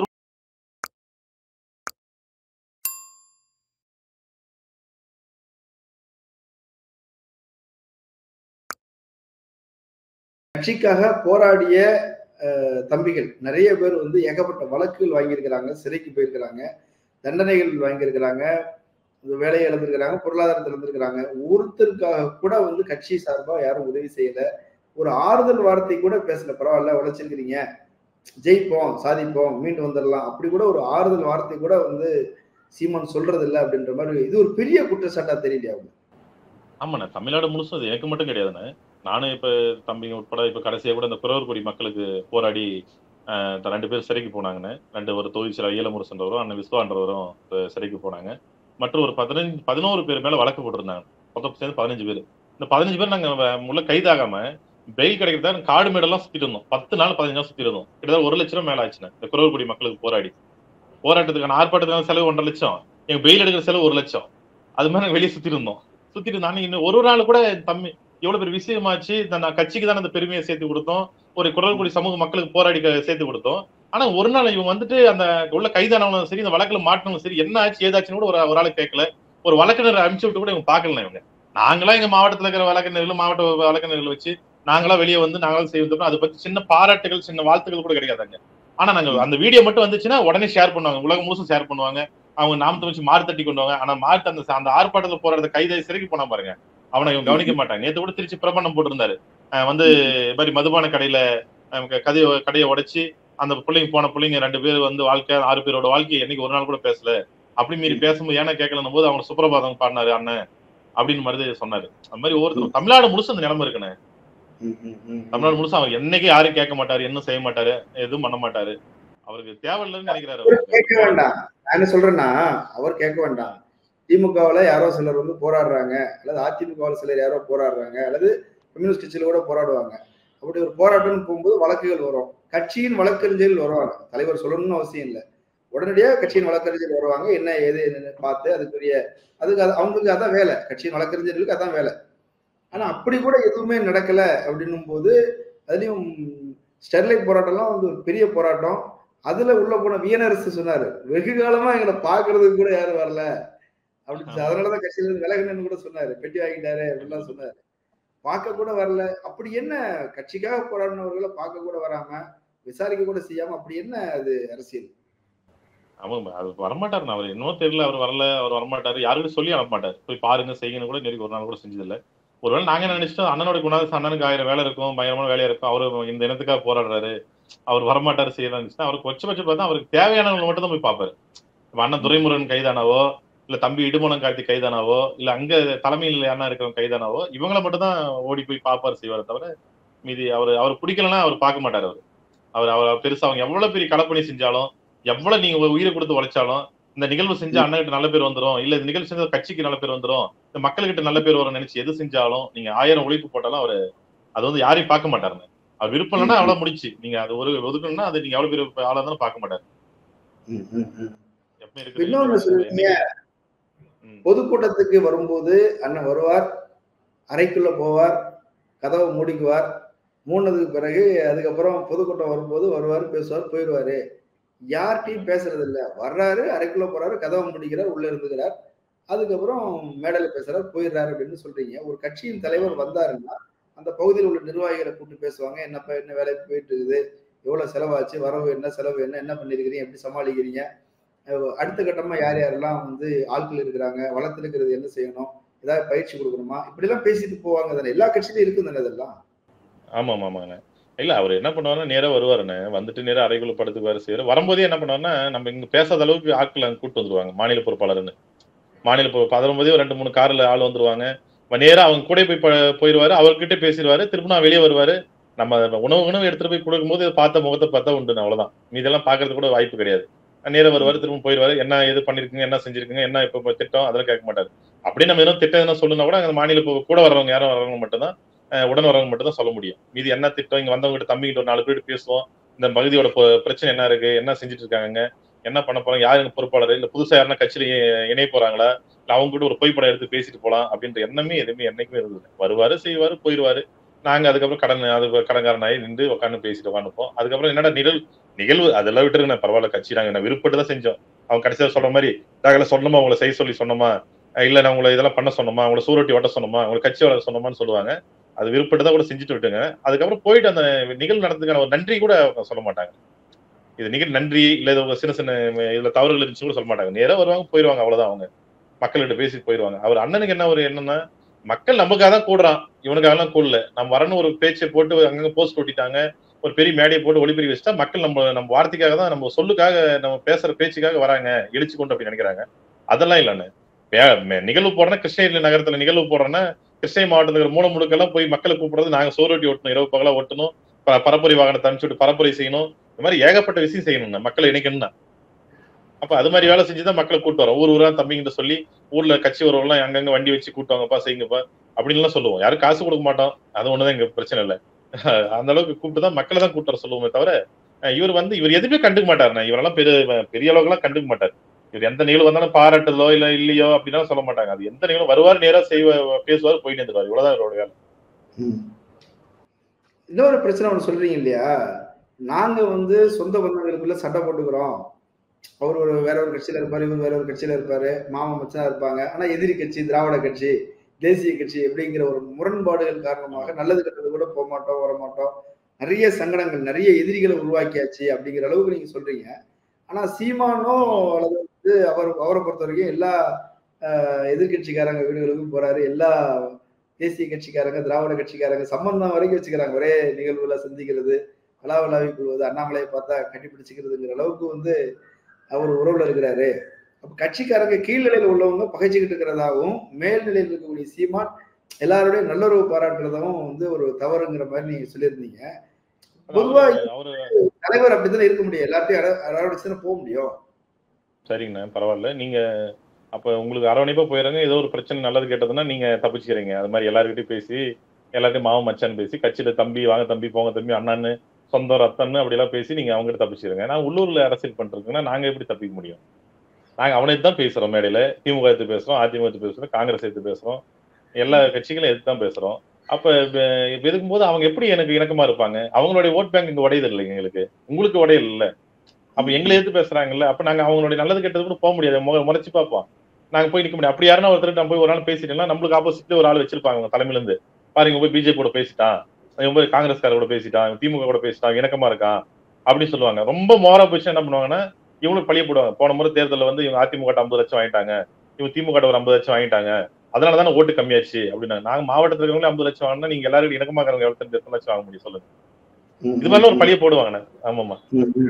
கட்சிக்காக போராடிய அஹ், தம்பிகள் நிறைய பேர் வந்து ஏகப்பட்ட வழக்குகள் வாங்கியிருக்கிறாங்க சிறைக்கு போயிருக்கிறாங்க தண்டனைகள் வாங்கியிருக்கிறாங்க இந்த வேலையை இழந்திருக்கிறாங்க பொருளாதாரத்தை இழந்திருக்கிறாங்க ஒருத்தருக்காக கூட வந்து கட்சி சார்பா யாரும் உதவி செய்யல ஒரு ஆறுதல் வார்த்தை கூட பேசல பரவாயில்ல உழைச்சிருக்கிறீங்க ஜெயிப்போம் சாதிப்போம் மீண்டு வந்துடலாம் அப்படி கூட ஒரு ஆறுதல் வார்த்தை கூட வந்து சீமான் சொல்றது இல்லை அப்படின்ற மாதிரி இது ஒரு பெரிய குற்றச்சாட்டா தெரியலையா அவங்க ஆமாண்ணே தமிழ்நாடு முழுசும் அது எனக்கு மட்டும் கிடையாதுண்ணே நானும் இப்ப தம்பிங்க உட்பட இப்ப கடைசியா கூட இந்த குறவர்குடி மக்களுக்கு போராடி ஆஹ், இந்த ரெண்டு பேர் சிறைக்கு போனாங்கன்னு ரெண்டு ஒரு தொழில் சில ஈழமுரசன்றவரும் அண்ணன் விஸ்வான்றவரும் இப்ப சிறைக்கு போனாங்க மற்றும் ஒரு பதினஞ்சு பதினோரு பேர் மேல வழக்கு போட்டிருந்தாங்க மொத்தம் சேர்ந்து பதினஞ்சு பேர் இந்த பதினஞ்சு பேர் நாங்க வ- உள்ள கைதாகாம பெயில் கிடைக்கிறதா காடு மேடெல்லாம் சுத்திட்டு இருந்தோம் பத்து நாள் பதினஞ்சு நாள் சுத்திட்டு இருந்தோம் கிட்டத்தட்ட ஒரு லட்சம் ரூபாய் மேல ஆச்சுண்ணே இந்த குறவர்குடி மக்களுக்கு போராடி போராட்டத்துக்கான ஆர்ப்பாட்டத்துக்கான செலவு ஒன்றரை லட்சம் எங்க பெயில் எடுக்கிற செலவு ஒரு லட்சம் அது மாதிரி நாங்க வெளியே சுத்திட்டு இருந்தோம் சுத்திட்டு இருந்தாங்க இன்னும் ஒரு ஒரு நாள் கூட தம்மி எவ்வளவு பெரிய விஷயமாச்சு இந்த நான் கட்சிக்கு தான் அந்த பெருமையை சேர்த்து கொடுத்தோம் ஒரு குரல்குடி சமூக மக்களுக்கு போராடி க- சேர்த்து கொடுத்தோம் ஆனா ஒரு நாள் இவங்க வந்துட்டு அந்த உள்ள கைதானவங்களும் சரி இந்த வழக்குல மாட்டினவங்களும் சரி என்ன ஆச்சு ஏதாச்சுன்னு கூட ஒரு ஒரு ஆளு கேட்கல ஒரு வழக்கினர் அனுப்பிச்சு விட்டு கூட இவங்க பாக்கல இவங்க நாங்களா எங்க மாவட்டத்துல இருக்கிற வழக்கினர்கள் மாவட்ட வழக்கினர்கள் வச்சு நாங்களா வெளியே வந்து நாங்களும் செய்வோம் அதை பத்தி சின்ன பாராட்டுகள் சின்ன வாழ்த்துக்கள் கூட கிடைக்காதாங்க ஆனா நாங்க அந்த வீடியோ மட்டும் வந்துச்சுன்னா உடனே ஷேர் பண்ணுவாங்க உலகம் முழுசும் ஷேர் பண்ணுவாங்க அவங்க நாமத்தை வச்சு மாறு தட்டி கொண்டு வாங்க ஆனா மாட்டு அந்த அந்த ஆர்ப்பாட்டத்துல போராடுற கைதை சிறைக்கு போனா பாருங்க அவனை இவங்க கவனிக்க மாட்டாங்க நேத்து கூட திருச்சி பிரபண்ணம் போட்டிருந்தாரு அஹ் வந்து இது மாதிரி மதுபான கடையில அஹ் க- கதைய கடையை உடைச்சு அந்த பிள்ளைங்க போன பிள்ளைங்க ரெண்டு பேர் வந்து வாழ்க்கை ஆறு பேரோட வாழ்க்கையை என்னைக்கு ஒரு நாள் கூட பேசல அப்படி மீறி பேசும்போது ஏன்னா கேட்கலன்னும் போது அவங்க சுப்பிரபாதம் பாடினாரு அண்ணன் அப்படின்னு மாதிரி சொன்னாரு அந்த மாதிரி ஒவ்வொருத்தரும் தமிழ்நாடு முழுசும் அந்த நிலைமை இருக்குண்ணே தமிழ்நாடு முழுசும் அவர் என்னைக்கு யாரும் கேட்க மாட்டாரு என்ன செய்ய மாட்டாரு எதுவும் பண்ண மாட்டாரு அவருக்கு தேவையில்லைன்னு நினைக்கிறாரு அவர் கேட்க அவருக்கு. வேண்டாம் நான் என்ன சொல்றேன்னா அவர் கேட்க வேண்டாம் திமுகவுல யாரோ சிலர் வந்து போராடுறாங்க அல்லது அதிமுகவுல சிலர் யாரோ போராடுறாங்க அல்லது கம்யூனிஸ்ட் கட்சியில கூட போராடுவாங்க அப்படி ஒரு போராட்டம்னு போகும்போது வழக்குகள் வரும் கட்சியின் வழக்கறிஞர்கள் வருவாங்க தலைவர் சொல்லணும்னு அவசியம் இல்லை உடனடியா கட்சியின் வழக்கறிஞர்கள் வருவாங்க என்ன ஏது என்னன்னு பார்த்து அதுக்குரிய அதுக்கு அது- அவங்களுக்கு அதான் வேலை கட்சியின் வழக்கறிஞர்களுக்கு அதான் வேலை ஆனா அப்படி கூட எதுவுமே நடக்கல அப்படின்னும் போது அதுலயும் ஸ்டெர்லைட் போராட்டம்லாம் வந்து ஒரு பெரிய போராட்டம் அதுல உள்ள போன வியனரசு சொன்னாரு வெகு காலமா எங்களை பாக்குறதுக்கு கூட யாரும் வரல அப்படின்னு சொல்லி, அதனாலதான் கட்சியில இருந்து விலகணும்னு கூட சொன்னாரு பெட்டி வாங்கிட்டாரு அப்படிலாம் சொன்னாரு பார்க்க கூட வரல அப்படி என்ன கட்சிக்காக போராடினவர்களை பார்க்க கூட வராம விசாரிக்க கூட செய்யாம அப்படி என்ன அது அரசியல் அவங்க அது வரமாட்டாரு அவர் இன்னும் தெரியல அவர் வரல அவர் வரமாட்டாரு யாருக்கும் சொல்லி அனுப்ப போய் பாருங்க செய்யுங்கன்னு கூட நெருக்கி ஒரு நாள் கூட செஞ்சதில்ல ஒருவேளை நாங்க என்ன நினைச்சிட்டோம் அண்ணனோட குணாதிசம் அண்ணனுக்கு ஆயிரம் வேலை இருக்கும் பயங்கரமான வேலையா இருக்கும் அவரு இந்த இனத்துக்காக போராடுறாரு அவர் வரமாட்டாரு செய்யலாம் இருந்துச்சுன்னா அவருக்கு கொச்சபட்சம் பார்த்தா அவருக்கு தேவையானவங்க மட்டும் தான் போய் பார்ப்பாரு இப்ப அண்ணன் துரைமுருகன் கைதானாவோ இல்ல தம்பி இடுமணம் கார்த்தி கைதானாவோ இல்ல அங்க தலைமையில் யாரா இருக்கிறவங்க கைதானாவோ இவங்கள மட்டும் தான் ஓடி போய் பார்ப்பாரு செய்வாரு தவிர மீதி அவர் அவர் பிடிக்கலன்னா அவர் பார்க்க மாட்டாரு அவர் அவர் அவர் பெருசா அவங்க எவ்வளவு பெரிய களப்பணி செஞ்சாலும் எவ்வளவு நீங்க உங்க உயிரை கொடுத்து உழைச்சாலும் இந்த நிகழ்வு செஞ்சா அண்ணன்கிட்ட நல்ல பேர் வந்துரும் இல்ல இந்த நிகழ்வு செஞ்சா கட்சிக்கு நல்ல பேர் வந்துரும் இந்த மக்கள்கிட்ட நல்ல பேர் வரும் நினைச்சு எது செஞ்சாலும் நீங்க ஆயிரம் உழைப்பு போட்டாலும் அவரு அது வந்து யாரையும் பார்க்க மாட்டாருங்க அவர் விருப்பம் இல்லைன்னா அவ்வளவு முடிச்சு நீங்க அது ஒரு ஒதுக்கணும்னா அது நீங்க எவ்வளவு பெரிய ஆளா இருந்தாலும் பார்க்க மாட்டாரு எப்ப இருக்குது இன்னொன்னு சொல்லுவீங்க ம். பொதுக்கூட்டத்துக்கு வரும்போது அண்ணன் வருவார் அறைக்குள்ள போவார் கதவை மூடிக்குவார் மூணதுக்கு பிறகு அதுக்கப்புறம் பொதுக்கூட்டம் வரும்போது வருவார் பேசுவார் போயிடுவாரு யார்கிட்டயும் பேசுறது இல்ல வர்றாரு அறைக்குள்ள போறாரு கதவை முடிக்கிறார் உள்ள இருந்துக்கிறார் அதுக்கப்புறம் மேடையில பேசுறாரு போயிடுறாரு அப்படின்னு சொல்றீங்க ஒரு கட்சியின் தலைவர் வந்தாருன்னா அந்த பகுதியில் உள்ள நிர்வாகிகளை கூப்பிட்டு பேசுவாங்க என்னப்பா என்ன வேலைக்கு போயிட்டு இருக்குது எவ்வளவு செலவாச்சு வரவு என்ன செலவு என்ன என்ன பண்ணிருக்கிறீங்க எப்படி சமாளிக்கிறீங்க அஹ் அடுத்த கட்டமா யார் யாரெல்லாம் வந்து ஆட்கள் இருக்கிறாங்க வளர்த்துருக்கிறது என்ன செய்யணும் ஏதாவது பயிற்சி கொடுக்கணுமா இப்படி எல்லாம் பேசிட்டு போவாங்க தானே எல்லா கட்சியிலும் இருக்கும் தானே இதெல்லாம் ஆமா ஆமா ஆமாண்ணே இல்ல அவர் என்ன பண்ணுவாருன்னா நேரா வருவாருண்ணே வந்துட்டு நேரா அறைக்குள்ள படுத்துக்குவாரு செய்வாரு வரும்போதே என்ன பண்ணுவாருன்னா நம்ம இங்க பேசாத அளவுக்கு ஆட்கள் அங்க கூட்டு வந்துருவாங்க மாநில பொறுப்பாளர்னு மாநில பொறுப்பு வரும்போதே ஒரு ரெண்டு மூணு கார்ல ஆள் வந்துருவாங்க வ- நேரா அவங்க கூட போய் ப- போயிருவாரு அவர்கிட்ட பேசிடுவாரு திரும்ப நான் வெளியே வருவாரு நம்ம உணவு உணவு எடுத்துட்டு போய் கொடுக்கும்போது இதை பார்த்த முகத்தை பார்த்தா உண்டு அவ்வளவுதான் மீதெல்லாம் பாக்குறது கூட வாய்ப்பு கிடையாது நேரா வருவாரு திரும்ப போயிருவாரு என்ன எது பண்ணிருக்கீங்க என்ன செஞ்சிருக்கீங்க என்ன இப்ப இப்ப திட்டம் அதெல்லாம் கேட்க மாட்டாரு அப்படியே நம்ம எதுவும் திட்டம் எதுவும் சொல்லுனா கூட அங்க மாநில பொ- கூட வர்றவங்க யாரும் வர்றவங்க மட்டும்தான் அஹ், உடன் வரவங்க மட்டும் தான் சொல்ல முடியும் மீதி என்ன திட்டம் இங்க வந்தவங்க கிட்ட தம்பிக்கிட்ட ஒரு நாலு பேர் பேசுவோம் இந்த பகுதியோட பொ- பிரச்சனை என்ன இருக்கு என்ன செஞ்சுட்டு இருக்காங்க என்ன பண்ண போறாங்க யாருங்க பொறுப்பாளர் இல்ல புதுசா யாருன்னா கட்சியில இ- இணைய போறாங்களா இல்ல அவங்க கூட ஒரு புகைப்படம் எடுத்து பேசிட்டு போலாம் அப்படின்ற எண்ணமே எதுவுமே என்னைக்குமே இருந்தது வருவாரு செய்வாரு போயிடுவாரு நாங்க அதுக்கப்புறம் கடன் அது கடன்காரனாயி நின்று உட்காந்து பேசிட்டு உட்காந்துப்போம் அதுக்கப்புறம் என்னடா நிகழ்வு நிகழ்வு அதெல்லாம் விட்டுருங்க பரவாயில்ல கட்சி நாங்க என்ன விருப்பப்பட்டு தான் செஞ்சோம் அவங்க கடைசியா சொல்ற மாதிரி நாங்கள சொன்னோமா உங்களை செய்ய சொல்லி சொன்னோமா அஹ் இல்ல நான் உங்களை இதெல்லாம் பண்ண சொன்னோமா உங்களை சூரட்டி ஓட்ட சொன்னோமா உங்களை கட்சி வளர சொன்னோமான்னு சொல்லுவாங்க அது விருப்பப்பட்டு தான் கூட செஞ்சுட்டு விட்டுங்க அதுக்கப்புறம் போயிட்டு அந்த நிகழ்வு நடந்ததுக்கான ஒரு நன்றி கூட அவங்க சொல்ல மாட்டாங்க இது நிகழ் நன்றி இல்ல இது ஒரு சின்ன சின்ன இதுல தவறுகள் இருந்துச்சு கூட சொல்ல மாட்டாங்க நேரா வருவாங்க போயிடுவாங்க அவ்வளவுதான் அவங்க மக்கள்கிட்ட பேசி போயிடுவாங்க அவர் அண்ணனுக்கு என்ன ஒரு என்னன்னா மக்கள் நமக்காக தான் கூடுறான் இவனுக்காக எல்லாம் கூடல நம்ம வரணும் ஒரு பேச்சை போட்டு அங்கங்க போஸ்ட் ஒட்டிட்டாங்க ஒரு பெரிய மேடையை போட்டு ஒளிபெருக்கி வச்சுட்டா மக்கள் நம்ம நம்ம வார்த்தைக்காக தான் நம்ம சொல்லுக்காக நம்ம பேசுற பேச்சுக்காக வராங்க எழுச்சி கொண்டு அப்படி நினைக்கிறாங்க அதெல்லாம் இல்லைன்னு வே- மே- நிகழ்வு போடுறேன்னா கிருஷ்ணகிரி நகரத்துல நிகழ்வு போடுறேன்னா கிருஷ்ணகிரி மாவட்டத்துல மூல முடுக்கெல்லாம் போய் மக்களை கூப்பிடுறது நாங்க சோரோட்டி ஓட்டணும் இரவு பகலா ஓட்டணும் ப- பரப்புரை வாகனத்தை அனுப்பிச்சு விட்டு பரப்புரை செய்யணும் இந்த மாதிரி ஏகப்பட்ட விஷயம் செய்யணும் மக்களை இணைக்கணும்னா அப்ப அது மாதிரி வேலை செஞ்சுதான் மக்களை கூட்டு வரோம் ஊர் ஊரா தம்பிங்கிட்ட சொல்லி ஊர்ல கட்சி வரவெல்லாம் அங்கங்க வண்டி வச்சு கூட்டுவாங்கப்பா செய்யுங்கப்பா அப்படின்னு எல்லாம் சொல்லுவோம் யாரும் காசு கொடுக்க மாட்டோம் அது ஒண்ணுதான் எங்க பிரச்சனை இல்ல அந்த அளவுக்கு கூப்பிட்டு தான் மக்களை தான் கூட்டு வர சொல்லுவோமே தவிர அஹ் இவர் வந்து இவர் எதுவுமே கண்டுக்க மாட்டாருண்ணா இவரெல்லாம் பெரிய பெரிய அளவுக்கு எல்லாம் கண்டுக்க மாட்டார் இவர் எந்த நிகழ்வு வந்தாலும் பாராட்டுதலோ இல்ல இல்லையோ அப்படின்னா சொல்ல மாட்டாங்க அது எந்த நிகழ்வு வருவார் நேரா செய்வ பேசுவார் போயிட்டு இருந்துருவார் இவ்வளவுதான் இவரோட வேலை ம். இன்னொரு பிரச்சனை ஒன்று சொல்றீங்க இல்லையா நாங்க வந்து சொந்த பந்தங்களுக்குள்ள சண்டை போட்டுக்கிறோம் அவர் ஒரு வேற ஒரு கட்சியில இருப்பாரு இவர் வேற ஒரு கட்சியில இருப்பாரு மாமா மச்சான் இருப்பாங்க ஆனா எதிரி கட்சி திராவிட கட்சி தேசிய கட்சி அப்படிங்கிற ஒரு முரண்பாடுகள் காரணமாக நல்லது கெட்டது கூட போக மாட்டோம் வர மாட்டோம் நிறைய சங்கடங்கள் நிறைய எதிரிகளை உருவாக்கியாச்சு அப்படிங்கிற அளவுக்கு நீங்க சொல்றீங்க ஆனா சீமானோ அல்லது வந்து அவர் அவரை பொறுத்த வரைக்கும் எல்லா ஆஹ், எதிர்க்கட்சிக்காரங்க வீடுகளுக்கும் போறாரு எல்லா தேசிய கட்சிக்காரங்க திராவிட கட்சிக்காரங்க சம்பந்தம் வரைக்கும் வச்சுக்கிறாங்க ஒரே நிகழ்வுல சந்திக்கிறது கலாவலாவி கொள்வது அண்ணாமலையை பார்த்தா கட்டி பிடிச்சிக்கிறதுங்கிற அளவுக்கு வந்து அவர் உறவுல இருக்கிறாரு அப்ப கட்சிக்காரங்க கீழ்நிலையில உள்ளவங்க பகைச்சுக்கிட்டு இருக்கிறதாகவும் மேல்நிலையில் இருக்கக்கூடிய சீமான் எல்லாரோடையும் நல்லுறவு பாராட்டுறதாவும் வந்து ஒரு தவறுங்கிற மாதிரி நீங்க சொல்லியிருந்தீங்க பொதுவா அவரு தலைவர் அப்படித்தானே இருக்க முடியும் எல்லாத்தையும் அரவணைச்சு போக முடியும் சரிங்கண்ணா பரவாயில்ல நீங்க அப்ப உங்களுக்கு அரவணைப்பா போயிடுறாங்க ஏதோ ஒரு பிரச்சனை நல்லது கேட்டதுன்னா நீங்க தப்பிச்சுக்கிறீங்க அது மாதிரி எல்லாருக்கிட்டையும் பேசி எல்லார்ட்டையும் மாமன் மச்சான் பேசி கட்சியில தம்பி வாங்க தம்பி போங்க தம்பி அண்ணான்னு சொந்தம் ரத்தம்னு அப்படியெல்லாம் பேசி நீங்க அவங்ககிட்ட தப்பிச்சிருங்க நான் உள்ளூர்ல அரசியல் பண்றதுக்குன்னா நாங்க எப்படி தப்பிக்க முடியும் நாங்க அவனை தான் பேசுறோம் மேடையில திமுக எடுத்து பேசுறோம் அதிமுக எடுத்து பேசுறோம் காங்கிரஸ் எடுத்து பேசுறோம் எல்லா கட்சிகளும் எடுத்து தான் பேசுறோம் அப்ப இப்ப இருக்கும்போது அவங்க எப்படி எனக்கு இணக்கமா இருப்பாங்க அவங்களுடைய ஓட் பேங்க் இங்க உடையது இல்லை எங்களுக்கு உங்களுக்கு உடையல் இல்ல அப்ப எங்களை எடுத்து பேசுறாங்கல்ல அப்ப நாங்க அவங்களுடைய நல்லது கெட்டது கூட போக முடியாது முக- முறைச்சு பார்ப்போம் நாங்க போய் நிக்க முடியும் அப்படி யாருன்னா ஒருத்தர் நம்ம போய் ஒரு நாள் பேசிட்டோம்னா நம்மளுக்கு ஆப்போசிட்ல ஒரு ஆள் வச்சிருப்பாங்க அவங்க தலைமையில இருந்து பாருங்க போய் பிஜேபி கூட பேசிட்டான் இவன் போய் காங்கிரஸ்கார கூட பேசிட்டான் இவன் திமுக கூட பேசிட்டான் இணக்கமா இருக்கான் அப்படின்னு சொல்லுவாங்க ரொம்ப மோரா போச்சு என்ன பண்ணுவாங்கன்னா இவங்களுக்கு பழிய போடுவாங்க போன முறை தேர்தலில் வந்து இவங்க அதிமுக ட்ட ஐம்பது லட்சம் வாங்கிட்டாங்க இவங்க திமுக ட்ட ஒரு ஐம்பது லட்சம் வாங்கிட்டாங்க அதனால தானே ஓட்டு கம்மியாச்சு அப்படின்னா நாங்க மாவட்டத்துல இருக்கவங்களே ஐம்பது லட்சம் வாங்கினா நீங்க எல்லாரும் இணக்கமா இருக்கிறவங்க எவ்வளவு எத்தனை லட்சம் வாங்க முடியும் சொல்லுங்க இது மாதிரிலாம் ஒரு பழிய போடுவாங்கண்ணே ஆமாமா ம், ம்.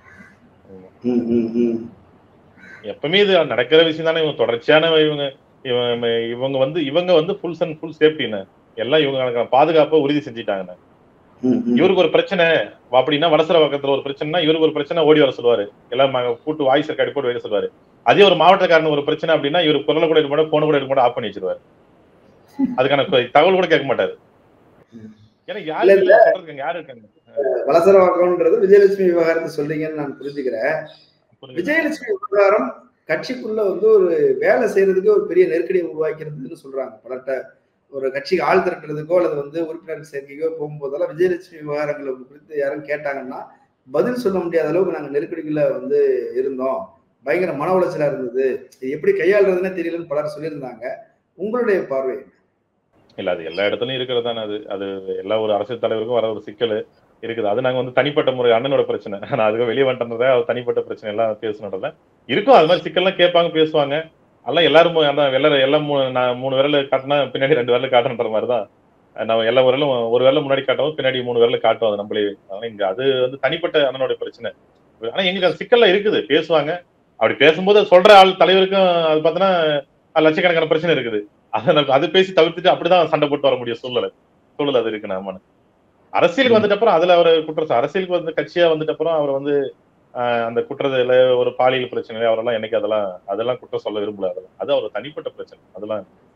ம், ம், ம். எப்பவுமே இது நடக்கிற விஷயம் தானே இவங்க தொடர்ச்சியான இவங்க இவங்க இவங்க வந்து இவங்க வந்து ஃபுல் அண்ட் ஃபுல் சேஃப்டின்னு எல்லாம் இவங்க பாதுகாப்பை உறுதி செஞ்சுட்டாங்கண்ணே ம், ம். இவருக்கு ஒரு பிரச்சனை அப்படின்னா வடசர பக்கத்துல ஒரு பிரச்சனைனா இவருக்கு ஒரு பிரச்சனை ஓடி வர சொல்லுவாரு எல்லாம் ம- கூட்டு வாய்ஸ் ரெக்கார்டு போட்டு வைக்க சொல்லுவாரு அதே ஒரு மாவட்டக்காரன் ஒரு பிரச்சனை அப்படின்னா இவர் குரலை கூட எடுக்க மாட்டார் போன கூட எடுக்க மாட்டார் ஆஃப் பண்ணி வச்சிருவாரு அதுக்கான கொ- தகவல் கூட கேட்க மாட்டாரு ஏன்னா யாரு இல்ல, இல்ல சொல்றதுக்கு யாரு இருக்காங்க வலசரவாக்கம்ன்றது விஜயலட்சுமி விவகாரத்தை சொல்றீங்கன்னு நான் புரிஞ்சுக்கிறேன் புரிஞ்சுது. விஜயலட்சுமி விவகாரம் கட்சிக்குள்ள வந்து ஒரு வேலை செய்யறதுக்கு ஒரு பெரிய நெருக்கடியை உருவாக்கிறதுன்னு சொல்றாங்க பலர்கிட்ட ஒரு கட்சிக்கு ஆள் திரட்டுறதுக்கோ அல்லது வந்து உறுப்பினர் சேர்க்கைக்கோ போகும்போதெல்லாம் விஜயலட்சுமி விவகாரங்களை குறித்து யாரும் கேட்டாங்கன்னா பதில் சொல்ல முடியாத அளவுக்கு நாங்க நெருக்கடிக்குள்ள வந்து இருந்தோம் பயங்கர மன உளைச்சலா இருந்தது இது எப்படி கையாளுறதுன்னே தெரியலன்னு பலர் சொல்லியிருந்தாங்க உங்களுடைய பார்வை இல்ல அது எல்லா இடத்துலயும் இருக்கிறது தானே அது அது எல்லா ஒரு அரசியல் தலைவருக்கும் வர ஒரு சிக்கல் இருக்குது அது நாங்க வந்து தனிப்பட்ட முறை அண்ணனோட பிரச்சனை நான் அதுக்கு வெளியே வந்துட்டதை அது தனிப்பட்ட பிரச்சனை எல்லாம் பேசணுன்றத இருக்கும் அது மாதிரி சிக்கல்லாம் கேட்பாங்க பேசுவாங்க எல்லாம் எல்லாரும் அதான் எல்லாரும் எல்லாம் மூணு நான் மூணு விரல் காட்டினா பின்னாடி ரெண்டு விரல் காட்டுன்ற மாதிரி தான் நம்ம எல்லா விரலும் ஒரு விரல முன்னாடி காட்டவும் பின்னாடி மூணு விரல காட்டும் அது நம்மளே ஆனா இங்க அது வந்து தனிப்பட்ட அண்ணனோட பிரச்சனை ஆனா எங்களுக்கு அது சிக்கல்லாம் இருக்குது பேசுவாங்க அப்படி பேசும்போது அது சொல்ற ஆள் தலைவருக்கும் அது பார்த்தோன்னா லட்சக்கணக்கான பிரச்சனை இருக்குது அதை நம்ம- அது பேசி தவிர்த்துட்டு அப்படிதான் சண்டை போட்டு வர முடியும் சூழ்நிலை சூழல் அது இருக்கு நாம அரசியலுக்கு வந்துட்ட அப்புறம் அதுல அவர் குற்றம் அரசியலுக்கு வந்து கட்சியா வந்துட்ட அப்புறம் அவர் வந்து ஆஹ், அந்த குற்றத்துல ஒரு பாலியல் பிரச்சனை அவரெல்லாம் என்னைக்கு அதெல்லாம் அதெல்லாம் குற்றம் சொல்ல விரும்பல அதெல்லாம் அது அவர் தனிப்பட்ட பிரச்சனை அதெல்லாம்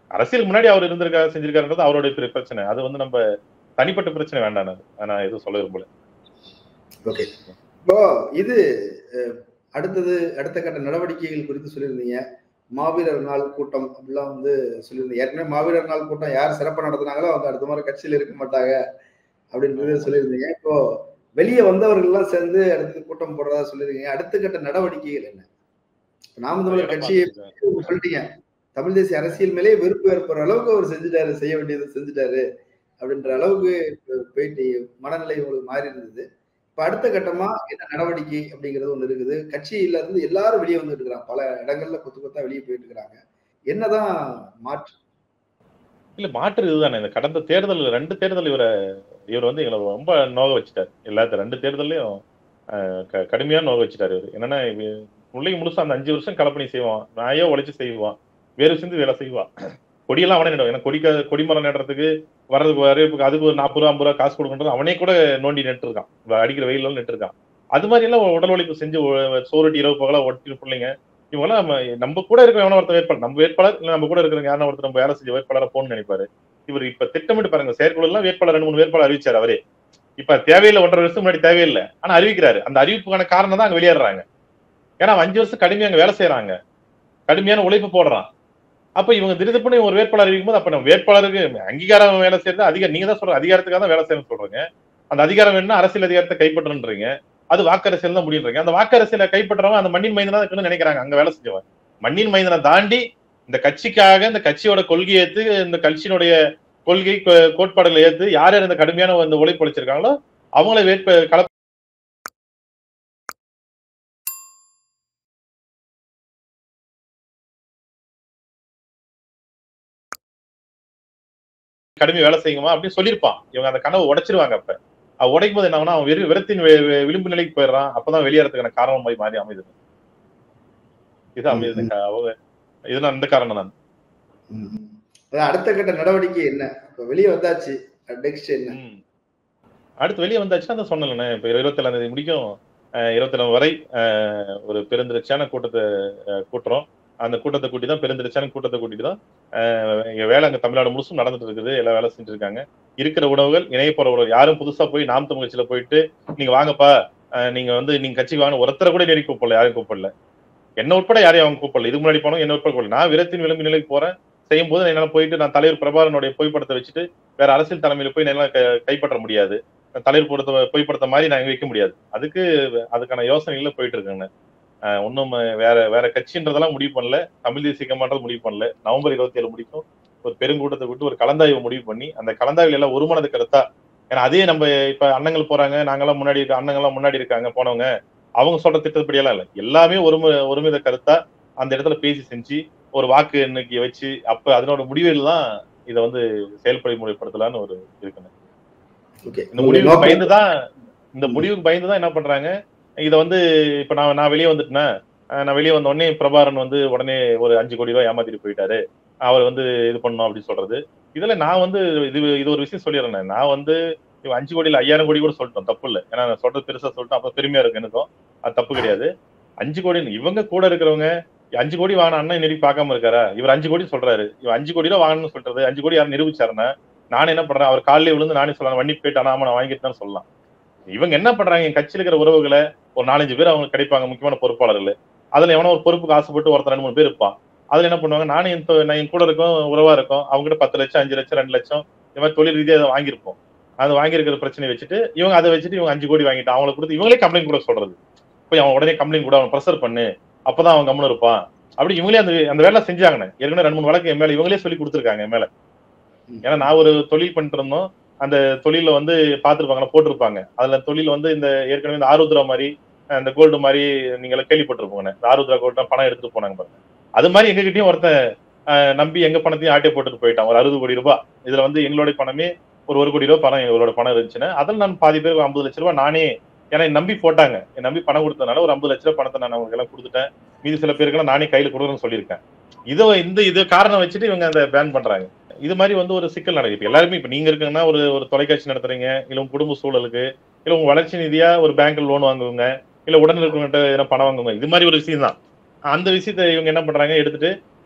அரசியல் முன்னாடி அவர் இருந்திருக்காரு செஞ்சிருக்காருன்றது அவருடைய பெரிய பிரச்சனை அது வந்து நம்ம தனிப்பட்ட பிரச்சனை வேண்டாம் அது நான் எதுவும் சொல்ல விரும்பல ஓகே இப்போ இது அஹ், அடுத்தது அடுத்த கட்ட நடவடிக்கைகள் குறித்து சொல்லியிருந்தீங்க மாவீரர் நாள் கூட்டம் அப்படிலாம் வந்து சொல்லியிருந்தீங்க ஏற்கனவே மாவீரர் நாள் கூட்டம் யார் சிறப்பாக நடத்துனாங்களோ அவங்க அடுத்த மாதிரி கட்சியில் இருக்க மாட்டாங்க அப்படின்றது சொல்லியிருந்தீங்க இப்போ வெளியே வந்தவர்கள்லாம் சேர்ந்து அடுத்து கூட்டம் போடுறதா சொல்லியிருக்கீங்க அடுத்த கட்ட நடவடிக்கைகள் என்ன இப்ப நாம் தமிழர் கட்சியை சொல்லிட்டீங்க தமிழ் தேசிய அரசியல் மேலே வெறுப்பு ஏற்படுற அளவுக்கு அவர் செஞ்சுட்டாரு செய்ய வேண்டியதை செஞ்சுட்டாரு அப்படின்ற அளவுக்கு இப்ப போயிட்டு மனநிலை உங்களுக்கு மாறி இருந்தது இப்ப அடுத்த கட்டமா என்ன நடவடிக்கை அப்படிங்கிறது ஒண்ணு இருக்குது கட்சியில இருந்து எல்லாரும் வெளியே வந்துட்டு இருக்கிறாங்க பல இடங்கள்ல கொத்து கொத்தா வெளியே போயிட்டு இருக்கிறாங்க என்னதான் மாற்று இல்ல மாற்று இதுதானே இந்த கடந்த தேர்தல் ரெண்டு தேர்தல் இவரை இவர் வந்து எங்களை ரொம்ப நோக வச்சுட்டாரு எல்லாத்த ரெண்டு தேர்தலையும் அஹ், க- கடுமையா நோக வச்சுட்டாரு இவர் என்னன்னா இவ- பிள்ளைங்க முழுசா அந்த அஞ்சு வருஷம் கலப்பணி செய்வான் நாயோ உழைச்சு செய்வான் வேறு சிந்து வேலை செய்வான் கொடியெல்லாம் அவனே நடுவான் ஏன்னா கொடிக்க கொடிமரம் நடுறதுக்கு வர்றதுக்கு வரவேற்புக்கு அதுக்கு ஒரு நாற்பது ரூபா ஐம்பது ரூபா காசு கொடுக்கணும் அவனே கூட நோண்டி நட்டுருக்கான் அடிக்கிற வெயிலும் நட்டுருக்கான் அது மாதிரி எல்லாம் உடல் உழைப்பு செஞ்சு ஒ- சோறுட்டி இரவு பகலா ஒட்டி பிள்ளைங்க இவங்கெல்லாம் நம்ம நம்ம கூட இருக்கிற எவனோ ஒருத்தர் வேட்பாளர் நம்ம வேட்பாளர் இல்ல நம்ம கூட இருக்கிறவங்க யாரும் ஒருத்தர் நம்ம வேலை செஞ்ச வேட்பாளரை போன்னு நினைப்பாரு இவர் இப்ப திட்டமிட்டு பாருங்க செயற்குழு எல்லாம் வேட்பாளர் ரெண்டு மூணு வேட்பாளர் அறிவிச்சாரு அவரே இப்ப தேவையில்லை ஒன்றரை வருஷம் முன்னாடி தேவையில்லை ஆனா அறிவிக்கிறாரு அந்த அறிவிப்புக்கான காரணம் தான் அங்க வெளியேறாங்க ஏன்னா அவன் அஞ்சு வருஷம் கடுமையா அங்க வேலை செய்யறாங்க கடுமையான உழைப்பு போடுறான் அப்ப இவங்க திடீர்னு ஒரு வேட்பாளர் அறிவிக்கும் போது அப்ப நம்ம வேட்பாளருக்கு அங்கீகாரம் வேலை செய்யறது அதிக நீங்க தான் சொல்ற அதிகாரத்துக்காக தான் வேலை செய்யணும்னு சொல்றீங்க அந்த அதிகாரம் வேணும்னா அரசியல் அதிகாரத்தை கைப்பற்றணுன்றீங்க அது வாக்கரசியல் தான் முடியுன்றீங்க அந்த வாக்கரசியலை கைப்பற்றவன் அந்த மண்ணின் மைந்தனா இருக்குன்னு நினைக்கிறாங்க அங்க வேலை செஞ்சவன் மண்ணின் மைந்தனை தாண்டி இந்த கட்சிக்காக இந்த கட்சியோட கொள்கையை ஏத்து இந்த கட்சியினுடைய கொள்கை கோ- கோட்பாடுகளை ஏத்து யார் யார் இந்த கடுமையான இந்த உழைப்பு உழைச்சிருக்காங்களோ அவங்கள வேட்ப கல கடுமை வேலை செய்யுமா அப்படின்னு சொல்லியிருப்பான் இவங்க அந்த கனவை உடைச்சிருவாங்க அப்ப அவ உடைக்கும் போது என்ன ஆகும்னா, அவன் வெறு விரத்தின் வி- வி- விளிம்பு நிலைக்கு போயிடுறான் அப்பதான் வெளியேறதுக்கான காரணம் போய் மாறி அமையுது இது அமையுது அவங்க இதெல்லாம் அந்த காரணம் தான் அதான் அடுத்த கட்ட நடவடிக்கை என்ன இப்ப வெளியே வந்தாச்சு நெக்ஸ்ட் என்ன ம். அடுத்து வெளியே வந்தாச்சுன்னா அந்த சொன்னேன் இப்ப இருபத்தி ஏழாம் தேதி முடிக்கும் அஹ், இருபத்தி ஏழாம் வரை அஹ், ஒரு பெருந்திரட்சியான கூட்டத்தை அஹ், கூட்டுறோம் அந்த கூட்டத்தை கூட்டி தான் பெருந்திரட்சியான கூட்டத்தை கூட்டிட்டு தான் அஹ், இங்க வேலை அங்க தமிழ்நாடு முழுசும் நடந்துட்டு இருக்குது எல்லா வேலை செஞ்சுட்டு இருக்காங்க இருக்கிற உணவுகள் இணைய போற உணவு யாரும் புதுசா போய் நாம் தமிழ் கட்சியில போயிட்டு நீங்க வாங்கப்பா அஹ், நீங்க வந்து நீங்க கட்சிக்கு வாங்க ஒருத்தரை கூட நெருக்கி கூப்பிடல யாரையும் கூப்பிடல என்ன உட்பட யாரையும் அவங்க கூப்பிடல இதுக்கு முன்னாடி போனோம் என்ன உட்பட கூப்பிடல நான் விரத்தின் விளிம்பு நிலைக்கு போறேன் செய்யும் போது என்னால போயிட்டு நான் தலைவர் பிரபாரனுடைய புகைப்படத்தை வச்சுட்டு வேற அரசியல் தலைமையில போய் என்னால க- கைப்பற்ற முடியாது தலைவர் படத்தை புகைப்படத்த மாதிரி நான் வைக்க முடியாது அதுக்கு அதுக்கான யோசனைகள்ல போயிட்டு இருக்கேங்க ஆஹ் ஒண்ணும் வேற வேற கட்சின்றதெல்லாம் முடிவு பண்ணல தமிழ் தேசிய கமாண்டல் முடிவு பண்ணல நவம்பர் இருபத்தி ஏழு முடிக்கும் ஒரு பெருங்கூட்டத்தை விட்டு ஒரு கலந்தாய்வு முடிவு பண்ணி அந்த கலந்தாய்வில் எல்லாம் ஒருமனது கருத்தா ஏன்னா அதே நம்ம இப்ப அண்ணங்கள் போறாங்க நாங்கெல்லாம் முன்னாடி இருக்க அண்ணங்கள்லாம் முன்னாடி இருக்காங்க போனவங்க அவங்க சொல்ற திட்டப்படி எல்லாம் இல்ல எல்லாமே ஒரும ஒருமித கருத்தா அந்த இடத்துல பேசி செஞ்சு ஒரு வாக்கு எண்ணிக்கையை வச்சு அப்ப அதனோட முடிவில் தான் இதை வந்து செயல்படை முறைப்படுத்தலாம்னு ஒரு இருக்குங்க ஓகே இந்த முடிவுக்கு பயந்துதான் இந்த முடிவுக்கு பயந்துதான் என்ன பண்றாங்க இத வந்து இப்ப நான் நான் வெளியே வந்துட்டேன்னா அஹ் நான் வெளியே வந்த உடனே பிரபாரன் வந்து உடனே ஒரு அஞ்சு கோடி ரூபாய் ஏமாத்திட்டு போயிட்டாரு அவர் வந்து இது பண்ணணும் அப்படின்னு சொல்றது இதுல நான் வந்து இது இது ஒரு விஷயம் சொல்லிடுறேன் நான் வந்து இவன் அஞ்சு கோடியில ஐயாயிரம் கோடி கூட சொல்லிட்டோம் தப்பு இல்லை ஏன்னா நான் சொல்றது பெருசா சொல்லிட்டோம் அப்ப பெருமையா இருக்கு எனக்கும் அது தப்பு கிடையாது அஞ்சு கோடி இவங்க கூட இருக்கிறவங்க அஞ்சு கோடி வாங்கின அண்ணன் நெருங்கி பார்க்காம இருக்காரா இவர் அஞ்சு கோடி சொல்றாரு இவர் அஞ்சு கோடி ரூபா வாங்கணும்னு சொல்றது அஞ்சு கோடி யாரும் நிரூபிச்சாருன்னா நான் என்ன பண்றேன் அவர் காலையில விழுந்து நானே சொல்லலாம் வண்டி போயிட்டு ஆனா நான் வாங்கிட்டு தான் சொல்லலாம் இவங்க என்ன பண்றாங்க என் கட்சியில் இருக்கிற உறவுகளை ஒரு நாலஞ்சு பேர் அவங்க கிடைப்பாங்க முக்கியமான பொறுப்பாளர்கள் அதுல எவனோ ஒரு பொறுப்புக்கு ஆசைப்பட்டு ஒருத்தர் ரெண்டு மூணு பேர் இருப்பான் அதுல என்ன பண்ணுவாங்க நானும் என் தொ- நான் என் கூட இருக்கும் உறவா இருக்கும் அவங்க கிட்ட பத்து லட்சம் அஞ்சு லட்சம் ரெண்டு லட்சம் இந்த மாதிரி தொழில் ரீதியாக அதை வாங்கியிருப்போம் அது வாங்கியிருக்கிற பிரச்சனையை வச்சுட்டு இவங்க அதை வச்சுட்டு இவங்க அஞ்சு கோடி வாங்கிட்டு அவங்களை கொடுத்து இவங்களே கம்ப்ளைண்ட் கூட சொல்றது போய் அவன் உடனே கம்ப்ளைண்ட் கூட அவன் ப்ரெஷர் பண்ணு அப்பதான் அவன் கம்முன்னு இருப்பான் அப்படி இவங்களே அந்த அந்த வேலை செஞ்சாங்கண்ணே ஏற்கனவே ரெண்டு மூணு வழக்கு என் மேல இவங்களே சொல்லி கொடுத்துருக்காங்க என் மேல ஏன்னா நான் ஒரு தொழில் பண்ணிட்டு இருந்தோம் அந்த தொழில வந்து பார்த்துருப்பாங்களா போட்டிருப்பாங்க அதுல தொழில் வந்து இந்த ஏற்கனவே இந்த ஆருத்ரா மாதிரி அஹ் இந்த கோல்டு மாதிரி நீங்க எல்லாம் கேள்விப்பட்டிருப்போங்க இந்த ஆருத்ரா கோல்டு பணம் எடுத்துட்டு போனாங்க பாருங்க அது மாதிரி எங்ககிட்டயும் ஒருத்தன் அஹ், நம்பி எங்க பணத்தையும் ஆட்டை போட்டுட்டு போயிட்டான் ஒரு அறுபது கோடி ரூபாய் இதுல வந்து எங்களுடைய பணமே ஒரு ஒரு கோடி ரூபாய் பணம் எங்களோட பணம் இருந்துச்சுன்னா அதில் நான் பாதி பேருக்கு ஐம்பது லட்ச ரூபாய் நானே ஏன்னா என்னை நம்பி போட்டாங்க என்னை நம்பி பணம் கொடுத்ததுனால ஒரு ஐம்பது லட்ச ரூபாய் பணத்தை நான் அவங்களுக்கு எல்லாம் கொடுத்துட்டேன் மீதி சில பேருக்கெல்லாம் நானே கையில கொடுக்குறேன்னு சொல்லியிருக்கேன் இதை இந்த இது காரணம் வச்சுட்டு இவங்க அந்த பேன் பண்றாங்க இது மாதிரி வந்து ஒரு சிக்கல் நடக்குது இப்ப எல்லாருமே இப்ப நீங்க இருக்கீங்கன்னா ஒரு ஒரு தொலைக்காட்சி நடத்துறீங்க இல்ல உங்க குடும்ப சூழலுக்கு இல்ல உங்க வளர்ச்சி நிதியா ஒரு பேங்க்ல லோன் வாங்குவங்க இல்ல உடனே இருக்கவங்ககிட்ட எதனா பணம் வாங்குவங்க இது மாதிரி ஒரு விஷயம் தான் அந்த விஷயத்த இவங்க என்ன பண்றாங்க எடுத்துட்டு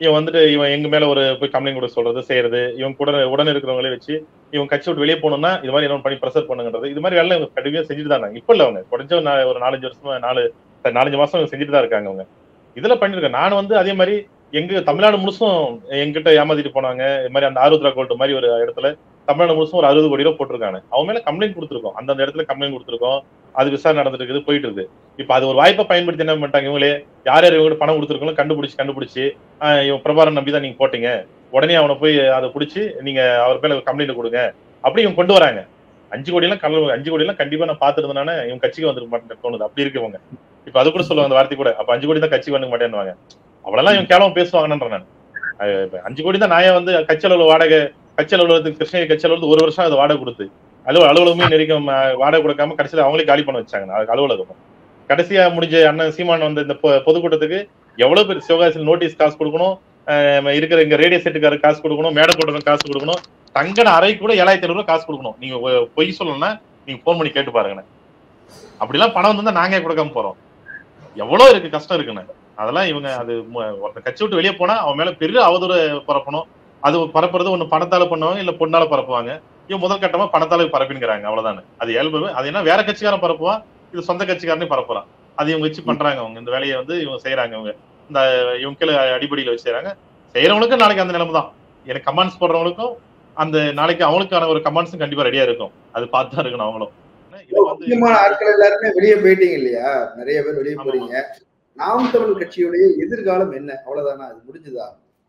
இவன் வந்துட்டு இவன் எங்க மேல ஒரு போய் கம்ப்ளைண்ட் கூட சொல்றது செய்யறது இவன் கூட உடனே இருக்கிறவங்களே வச்சு இவன் கட்சி விட்டு வெளியே போகணும்னா இது மாதிரி என்ன பண்ணி ப்ரெஷர் பண்ணுங்கன்றது இது மாதிரி வேலை இவங்க கடுமையா செஞ்சுட்டு தான் இருக்காங்க. இப்ப இல்ல அவங்க குறைஞ்ச ஒரு நா- ஒரு நாலஞ்சு வருஷமா நாலு நாலஞ்சு மாசம் இவங்க செஞ்சுட்டு தான் இருக்காங்க அவங்க இதுல பண்ணிருக்கேன் நான் வந்து அதே மாதிரி எங்க தமிழ்நாடு முழுசும் எங்கிட்ட ஏமாத்திட்டு போனாங்க இது மாதிரி அந்த ஆருத்ரா கோல்ட் மாதிரி ஒரு இடத்துல தமிழ்நாடு முழுசும் ஒரு அறுபது கோடி ரூபா போட்டிருக்காங்க அவன் மேல கம்ப்ளைண்ட் கொடுத்துருக்கோம் அந்தந்த இடத்துல கம்ப்ளைண்ட் கொடுத்துருக்கோம் அது விசாரணை நடந்துட்டு இருக்குது போயிட்டு இருக்கு இப்ப அது ஒரு வாய்ப்பை பயன்படுத்தி என்ன பண்ணிட்டாங்க இவங்களே யார் யார் இவங்க பணம் கொடுத்துருக்கோம் கண்டுபிடிச்சு கண்டுபிடிச்சு ஆஹ் இவன் பிரபாரன் நம்பி தான் நீங்க போட்டீங்க உடனே அவனை போய் அதை பிடிச்சி நீங்க அவர் மேல கம்ப்ளைண்ட் கொடுங்க அப்படி இவங்க கொண்டு வராங்க அஞ்சு கோடி எல்லாம் கள்ள அஞ்சு கோடி எல்லாம் கண்டிப்பா நான் பாத்துருந்தேனால இவங்க கட்சிக்கு வந்துருக்க மாட்டேன் தோணுது அப்படி இருக்கவங்க இப்ப அது கூட சொல்லுவாங்க அந்த வார்த்தை கூட அப்ப அஞ்சு கோடி தான் கட்சிக்கு வந்துக்க மாட்டேன்னுவாங்க அவ்வளவுலாம் இவன் கேவலம் பேசுவாங்கன்ற நான் அஹ் இப்ப அஞ்சு கோடி தான் நான் ஏன் வந்து கட்சி அளவுல வாடகை கட்சி அலுவலகத்துக்கு கிருஷ்ணகிரி கட்சி அலுவலகத்துக்கு ஒரு வருஷம் அது வாடகை கொடுத்து அலுவலக அலுவலகமே நெருக்கம் அஹ், வாடகை கொடுக்காம கடைசியில அவங்களே காலி பண்ண வச்சாங்க அதுக்கு அலுவலகம் கடைசியா முடிஞ்ச அண்ணன் சீமான் வந்த இந்த பொ- பொதுக்கூட்டத்துக்கு எவ்வளவு பேர் சிவகாசியில் நோட்டீஸ் காசு கொடுக்கணும் அஹ் இருக்கிற இங்க ரேடியோ செட்டுக்கார காசு கொடுக்கணும் மேடை போட்டவங்க காசு கொடுக்கணும் தங்கன அறை கூட ஏழாயிரத்தி ஐநூறு ரூபாய் காசு கொடுக்கணும் நீங்க ஒ- பொய் சொல்லணும்னா நீங்க போன் பண்ணி கேட்டு பாருங்கண்ணே அப்படிலாம் பணம் வந்து நாங்க ஏன் கொடுக்காம போறோம் எவ்வளவு இருக்கு கஷ்டம் இருக்குண்ணே அதெல்லாம் இவங்க அது மு- ஒருத்தன் கட்சி விட்டு வெளியே போனா அவன் மேல பெரிய அவதூறு பரப்பணும் அது பரப்புறது ஒண்ணு பணத்தால பண்ணுவாங்க இல்ல பொண்ணால பரப்புவாங்க இவன் முதல் கட்டமா பணத்தால பரப்பினுங்கிறாங்க அவ்வளவுதானே அது இயல்பு அது என்ன வேற கட்சிக்காரன் பரப்புவான் இது சொந்த கட்சிக்காரனே பரப்புறான் அது இவங்க வச்சு பண்றாங்க அவங்க இந்த வேலையை வந்து இவங்க செய்யறாங்க இவங்க இந்த இவங்க கீழே அடிப்படையில வச்சு செய்யறாங்க செய்யறவங்களுக்கும் நாளைக்கு அந்த நிலைமை தான் எனக்கு கமெண்ட்ஸ் போடுறவங்களுக்கும் அந்த நாளைக்கு அவங்களுக்கான ஒரு கமெண்ட்ஸும் கண்டிப்பா ரெடியா இருக்கும் அது பார்த்து தான் இருக்கணும் அவங்களும் இது வந்து முக்கியமான ஆட்கள் எல்லாருமே வெளியே போயிட்டீங்க இல்லையா நிறைய பேர் வெளியே ஆமா. போறீங்க நாம் தமிழ் கட்சியுடைய எதிர்காலம் என்ன அவ்வளவுதானா அது முடிஞ்சுதா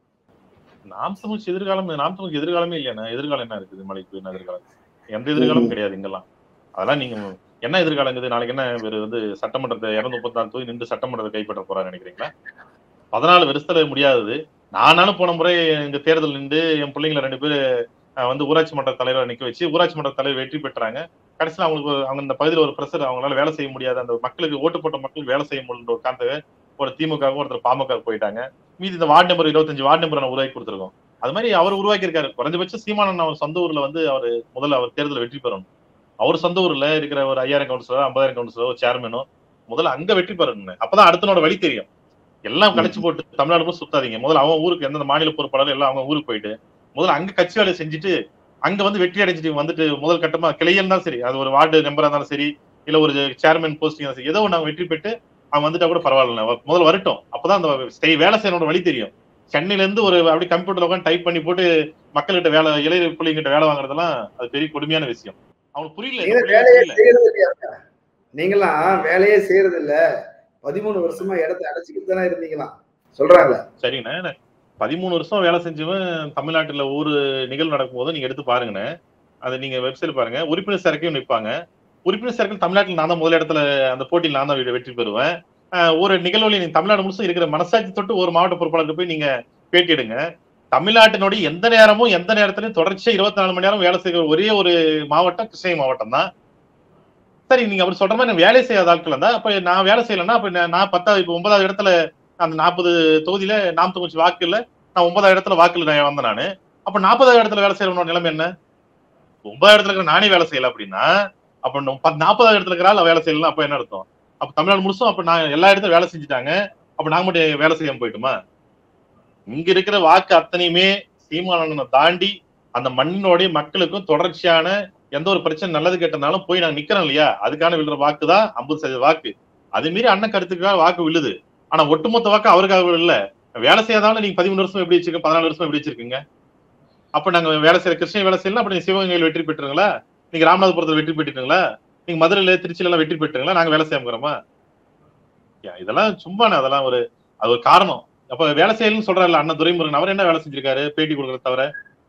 நாம் தமிழ் எதிர்காலம் நாம் தமிழ் எதிர்காலமே இல்லையா எதிர்காலம் என்ன இருக்குது மலைக்கு என்ன எதிர்காலம் எந்த எதிர்காலமும் கிடையாது இங்கெல்லாம் அதெல்லாம் நீங்க என்ன எதிர்காலம் இருக்குது நாளைக்கு என்ன இவர் வந்து சட்டமன்றத்தை இருநூத்தி முப்பத்தி நாலு தொகுதி நின்று சட்டமன்றத்தை கைப்பற்ற போறாரு நினைக்கிறீங்களா பதினாலு வருஷத்துல முடியாதது நானாலும் போன முறை எங்க தேர்தல் நின்று என் பிள்ளைங்களை ரெண்டு பேர் வந்து ஊராட்சி மன்ற தலைவரை நிக்க வச்சு ஊராட்சி மன்ற தலைவர் வெற்றி பெற்றாங்க கடைசியில் அவங்களுக்கு ஒரு- அவங்க இந்த பகுதியில் ஒரு பிரஷர் அவங்களால வேலை செய்ய முடியாது அந்த மக்களுக்கு ஓட்டு போட்ட மக்களுக்கு வேலை செய்ய முடியல ஒரு காரணத்துக்கு ஒரு திமுக ஒருத்தர் பாமக போயிட்டாங்க மீதி இந்த வார்டு நம்பர் இருபத்தஞ்சு வார்டு நம்பர் நான் உருவாக்கி கொடுத்துருக்கோம் அது மாதிரி அவர் உருவாக்கி இருக்காரு குறைஞ்சபட்சம் சீமானன் அவர் சொந்த ஊர்ல வந்து அவர் முதல்ல அவர் தேர்தல் வெற்றி பெறணும் அவர் சொந்த ஊர்ல இருக்கிற ஒரு ஐயாயிரம் கவுன்சிலரோ ஐம்பதாயிரம் கவுன்சிலரோ ஒரு சேர்மனோ முதல்ல அங்க வெற்றி பெறணும் அப்பதான் அடுத்தனோட வழி தெரியும் எல்லாம் கழிச்சு போட்டு தமிழ்நாடு முழுக்க சுத்தாதீங்க முதல்ல அவன் ஊருக்கு எந்தெந்த மாநில பொறுப்பாளர் எல்லாம் அவங்க ஊருக்கு போயிட்டு முதல்ல அங்க கட்சி வேலையை செஞ்சுட்டு அங்க வந்து வெற்றி அடைஞ்சிட்டு வந்துட்டு முதல் கட்டமா கிளையல் தான் சரி அது ஒரு வார்டு மெம்பரா இருந்தாலும் சரி இல்ல ஒரு சேர்மன் போஸ்டிங் சரி ஏதோ ஒண்ணு அவங்க வெற்றி பெற்று அவன் வந்துட்டா கூட பரவாயில்ல முதல்ல வரட்டும் அப்பதான் அந்த stay- வேலை செய்யறோட வழி தெரியும் சென்னையில இருந்து ஒரு அப்படி கம்ப்யூட்டர்ல உட்காந்து டைப் பண்ணி போட்டு மக்கள்கிட்ட வேலை இளைய பிள்ளைங்கிட்ட வேலை வாங்குறதெல்லாம் அது பெரிய கொடுமையான விஷயம் அவனுக்கு புரியல நீங்க இந்த வேலையே புரியல. செய்யறது இல்லையா நீங்களாம் வேலையே செய்யறது இல்ல பதிமூணு வருஷமா இடத்தை அடைச்சிக்கிட்டு தானே இருந்தீங்களாம் சொல்றாங்களே சரிங்கண்ணே பதிமூணு வருஷம் வேலை செஞ்சவன் தமிழ்நாட்டுல ஒரு நிகழ்வு நடக்கும் போது நீங்க எடுத்து பாருங்கண்ணே அதை நீங்க வெப்சைட் பாருங்க உறுப்பினர் சேர்க்கையும் நிற்பாங்க உறுப்பினர் சேர்க்கை தமிழ்நாட்டில் நான் தான் முதல் இடத்துல அந்த போட்டியில் நான் தான் வெ- வெற்றி பெறுவேன் ஆஹ் ஒரு நிகழ்வுல நீங்க தமிழ்நாடு முழுசும் இருக்கிற மனசாட்சி தொட்டு ஒரு மாவட்ட பொறுப்பாளருக்கு போய் நீங்க பேட்டி எடுங்க தமிழ்நாட்டினுடைய எந்த நேரமும் எந்த நேரத்திலும் தொடர்ச்சியா இருபத்தி நாலு மணி நேரம் வேலை செய்கிற ஒரே ஒரு மாவட்டம் கிருஷ்ணகிரி மாவட்டம் தான் சரி நீங்க அப்படி சொல்ற மாதிரி நான் வேலை செய்யாத ஆட்கள் இருந்தா அப்ப நான் வேலை செய்யலைன்னா அப்ப நான் நான் பத்தாவது இப்ப ஒன்பதாவது இடத்துல அந்த நாற்பது தொகுதியில நாம் தொகுச்சி வாக்குல நான் ஒன்பதாவது இடத்துல வாக்குல நான் வந்தேன் நானு அப்ப நாற்பதாவது இடத்துல வேலை செய்யறவனோட நிலைமை என்ன ஒன்பதாவது இடத்துல இருக்கிற நானே வேலை செய்யல அப்படின்னா அப்ப நம்ம பத்து- நாற்பதாவது இடத்துல இருக்கிற ஆள் வேலை செய்யலாம் அப்ப என்ன அர்த்தம் அப்ப தமிழ்நாடு முழுசும் அப்ப நான் எல்லா இடத்துலயும் வேலை செஞ்சுட்டாங்க அப்ப நாங்க மட்டும் வேலை செய்யாம போயிட்டுமா இங்க இருக்கிற வாக்கு அத்தனையுமே சீமானனை தாண்டி அந்த மண்ணினுடைய மக்களுக்கும் தொடர்ச்சியான எந்த ஒரு பிரச்சனை நல்லது கேட்டனாலும் போய் நாங்க நிக்கிறோம் இல்லையா அதுக்கான விழுற வாக்கு தான் ஐம்பது சதவீத வாக்கு அது மீறி அண்ணன் கருத்துக்காக வாக்கு விழுது ஆனா ஒட்டுமொத்த வாக்கு அவருக்காக இல்ல வேலை செய்யாதாலும் நீங்க பதிமூணு வருஷம் எப்படி வச்சிருக்கீங்க பதினாலு வருஷம் எப்படி வச்சிருக்கீங்க அப்ப நாங்க வேலை செய்யற கிருஷ்ணகிரி வேலை செய்யலாம் அப்ப நீங்க சிவகங்கையில் வெற்றி பெற்றுங்களா நீங்க ராமநாதபுரத்துல வெற்றி பெற்றுங்களா நீங்க மதுரையில திருச்சியில எல்லாம் வெற்றி பெற்றுங்களா நாங்க வேலை செய்யாமக்கிறோமா இதெல்லாம் சும்மாண்ணே அதெல்லாம் ஒரு அது ஒரு காரணம் அப்ப வேலை செய்யலன்னு சொல்றாருல்ல அண்ணன் துரைமுருகன் அவர் என்ன வேலை செஞ்சிருக்காரு பேட்டி கொடுக்கறத தவிர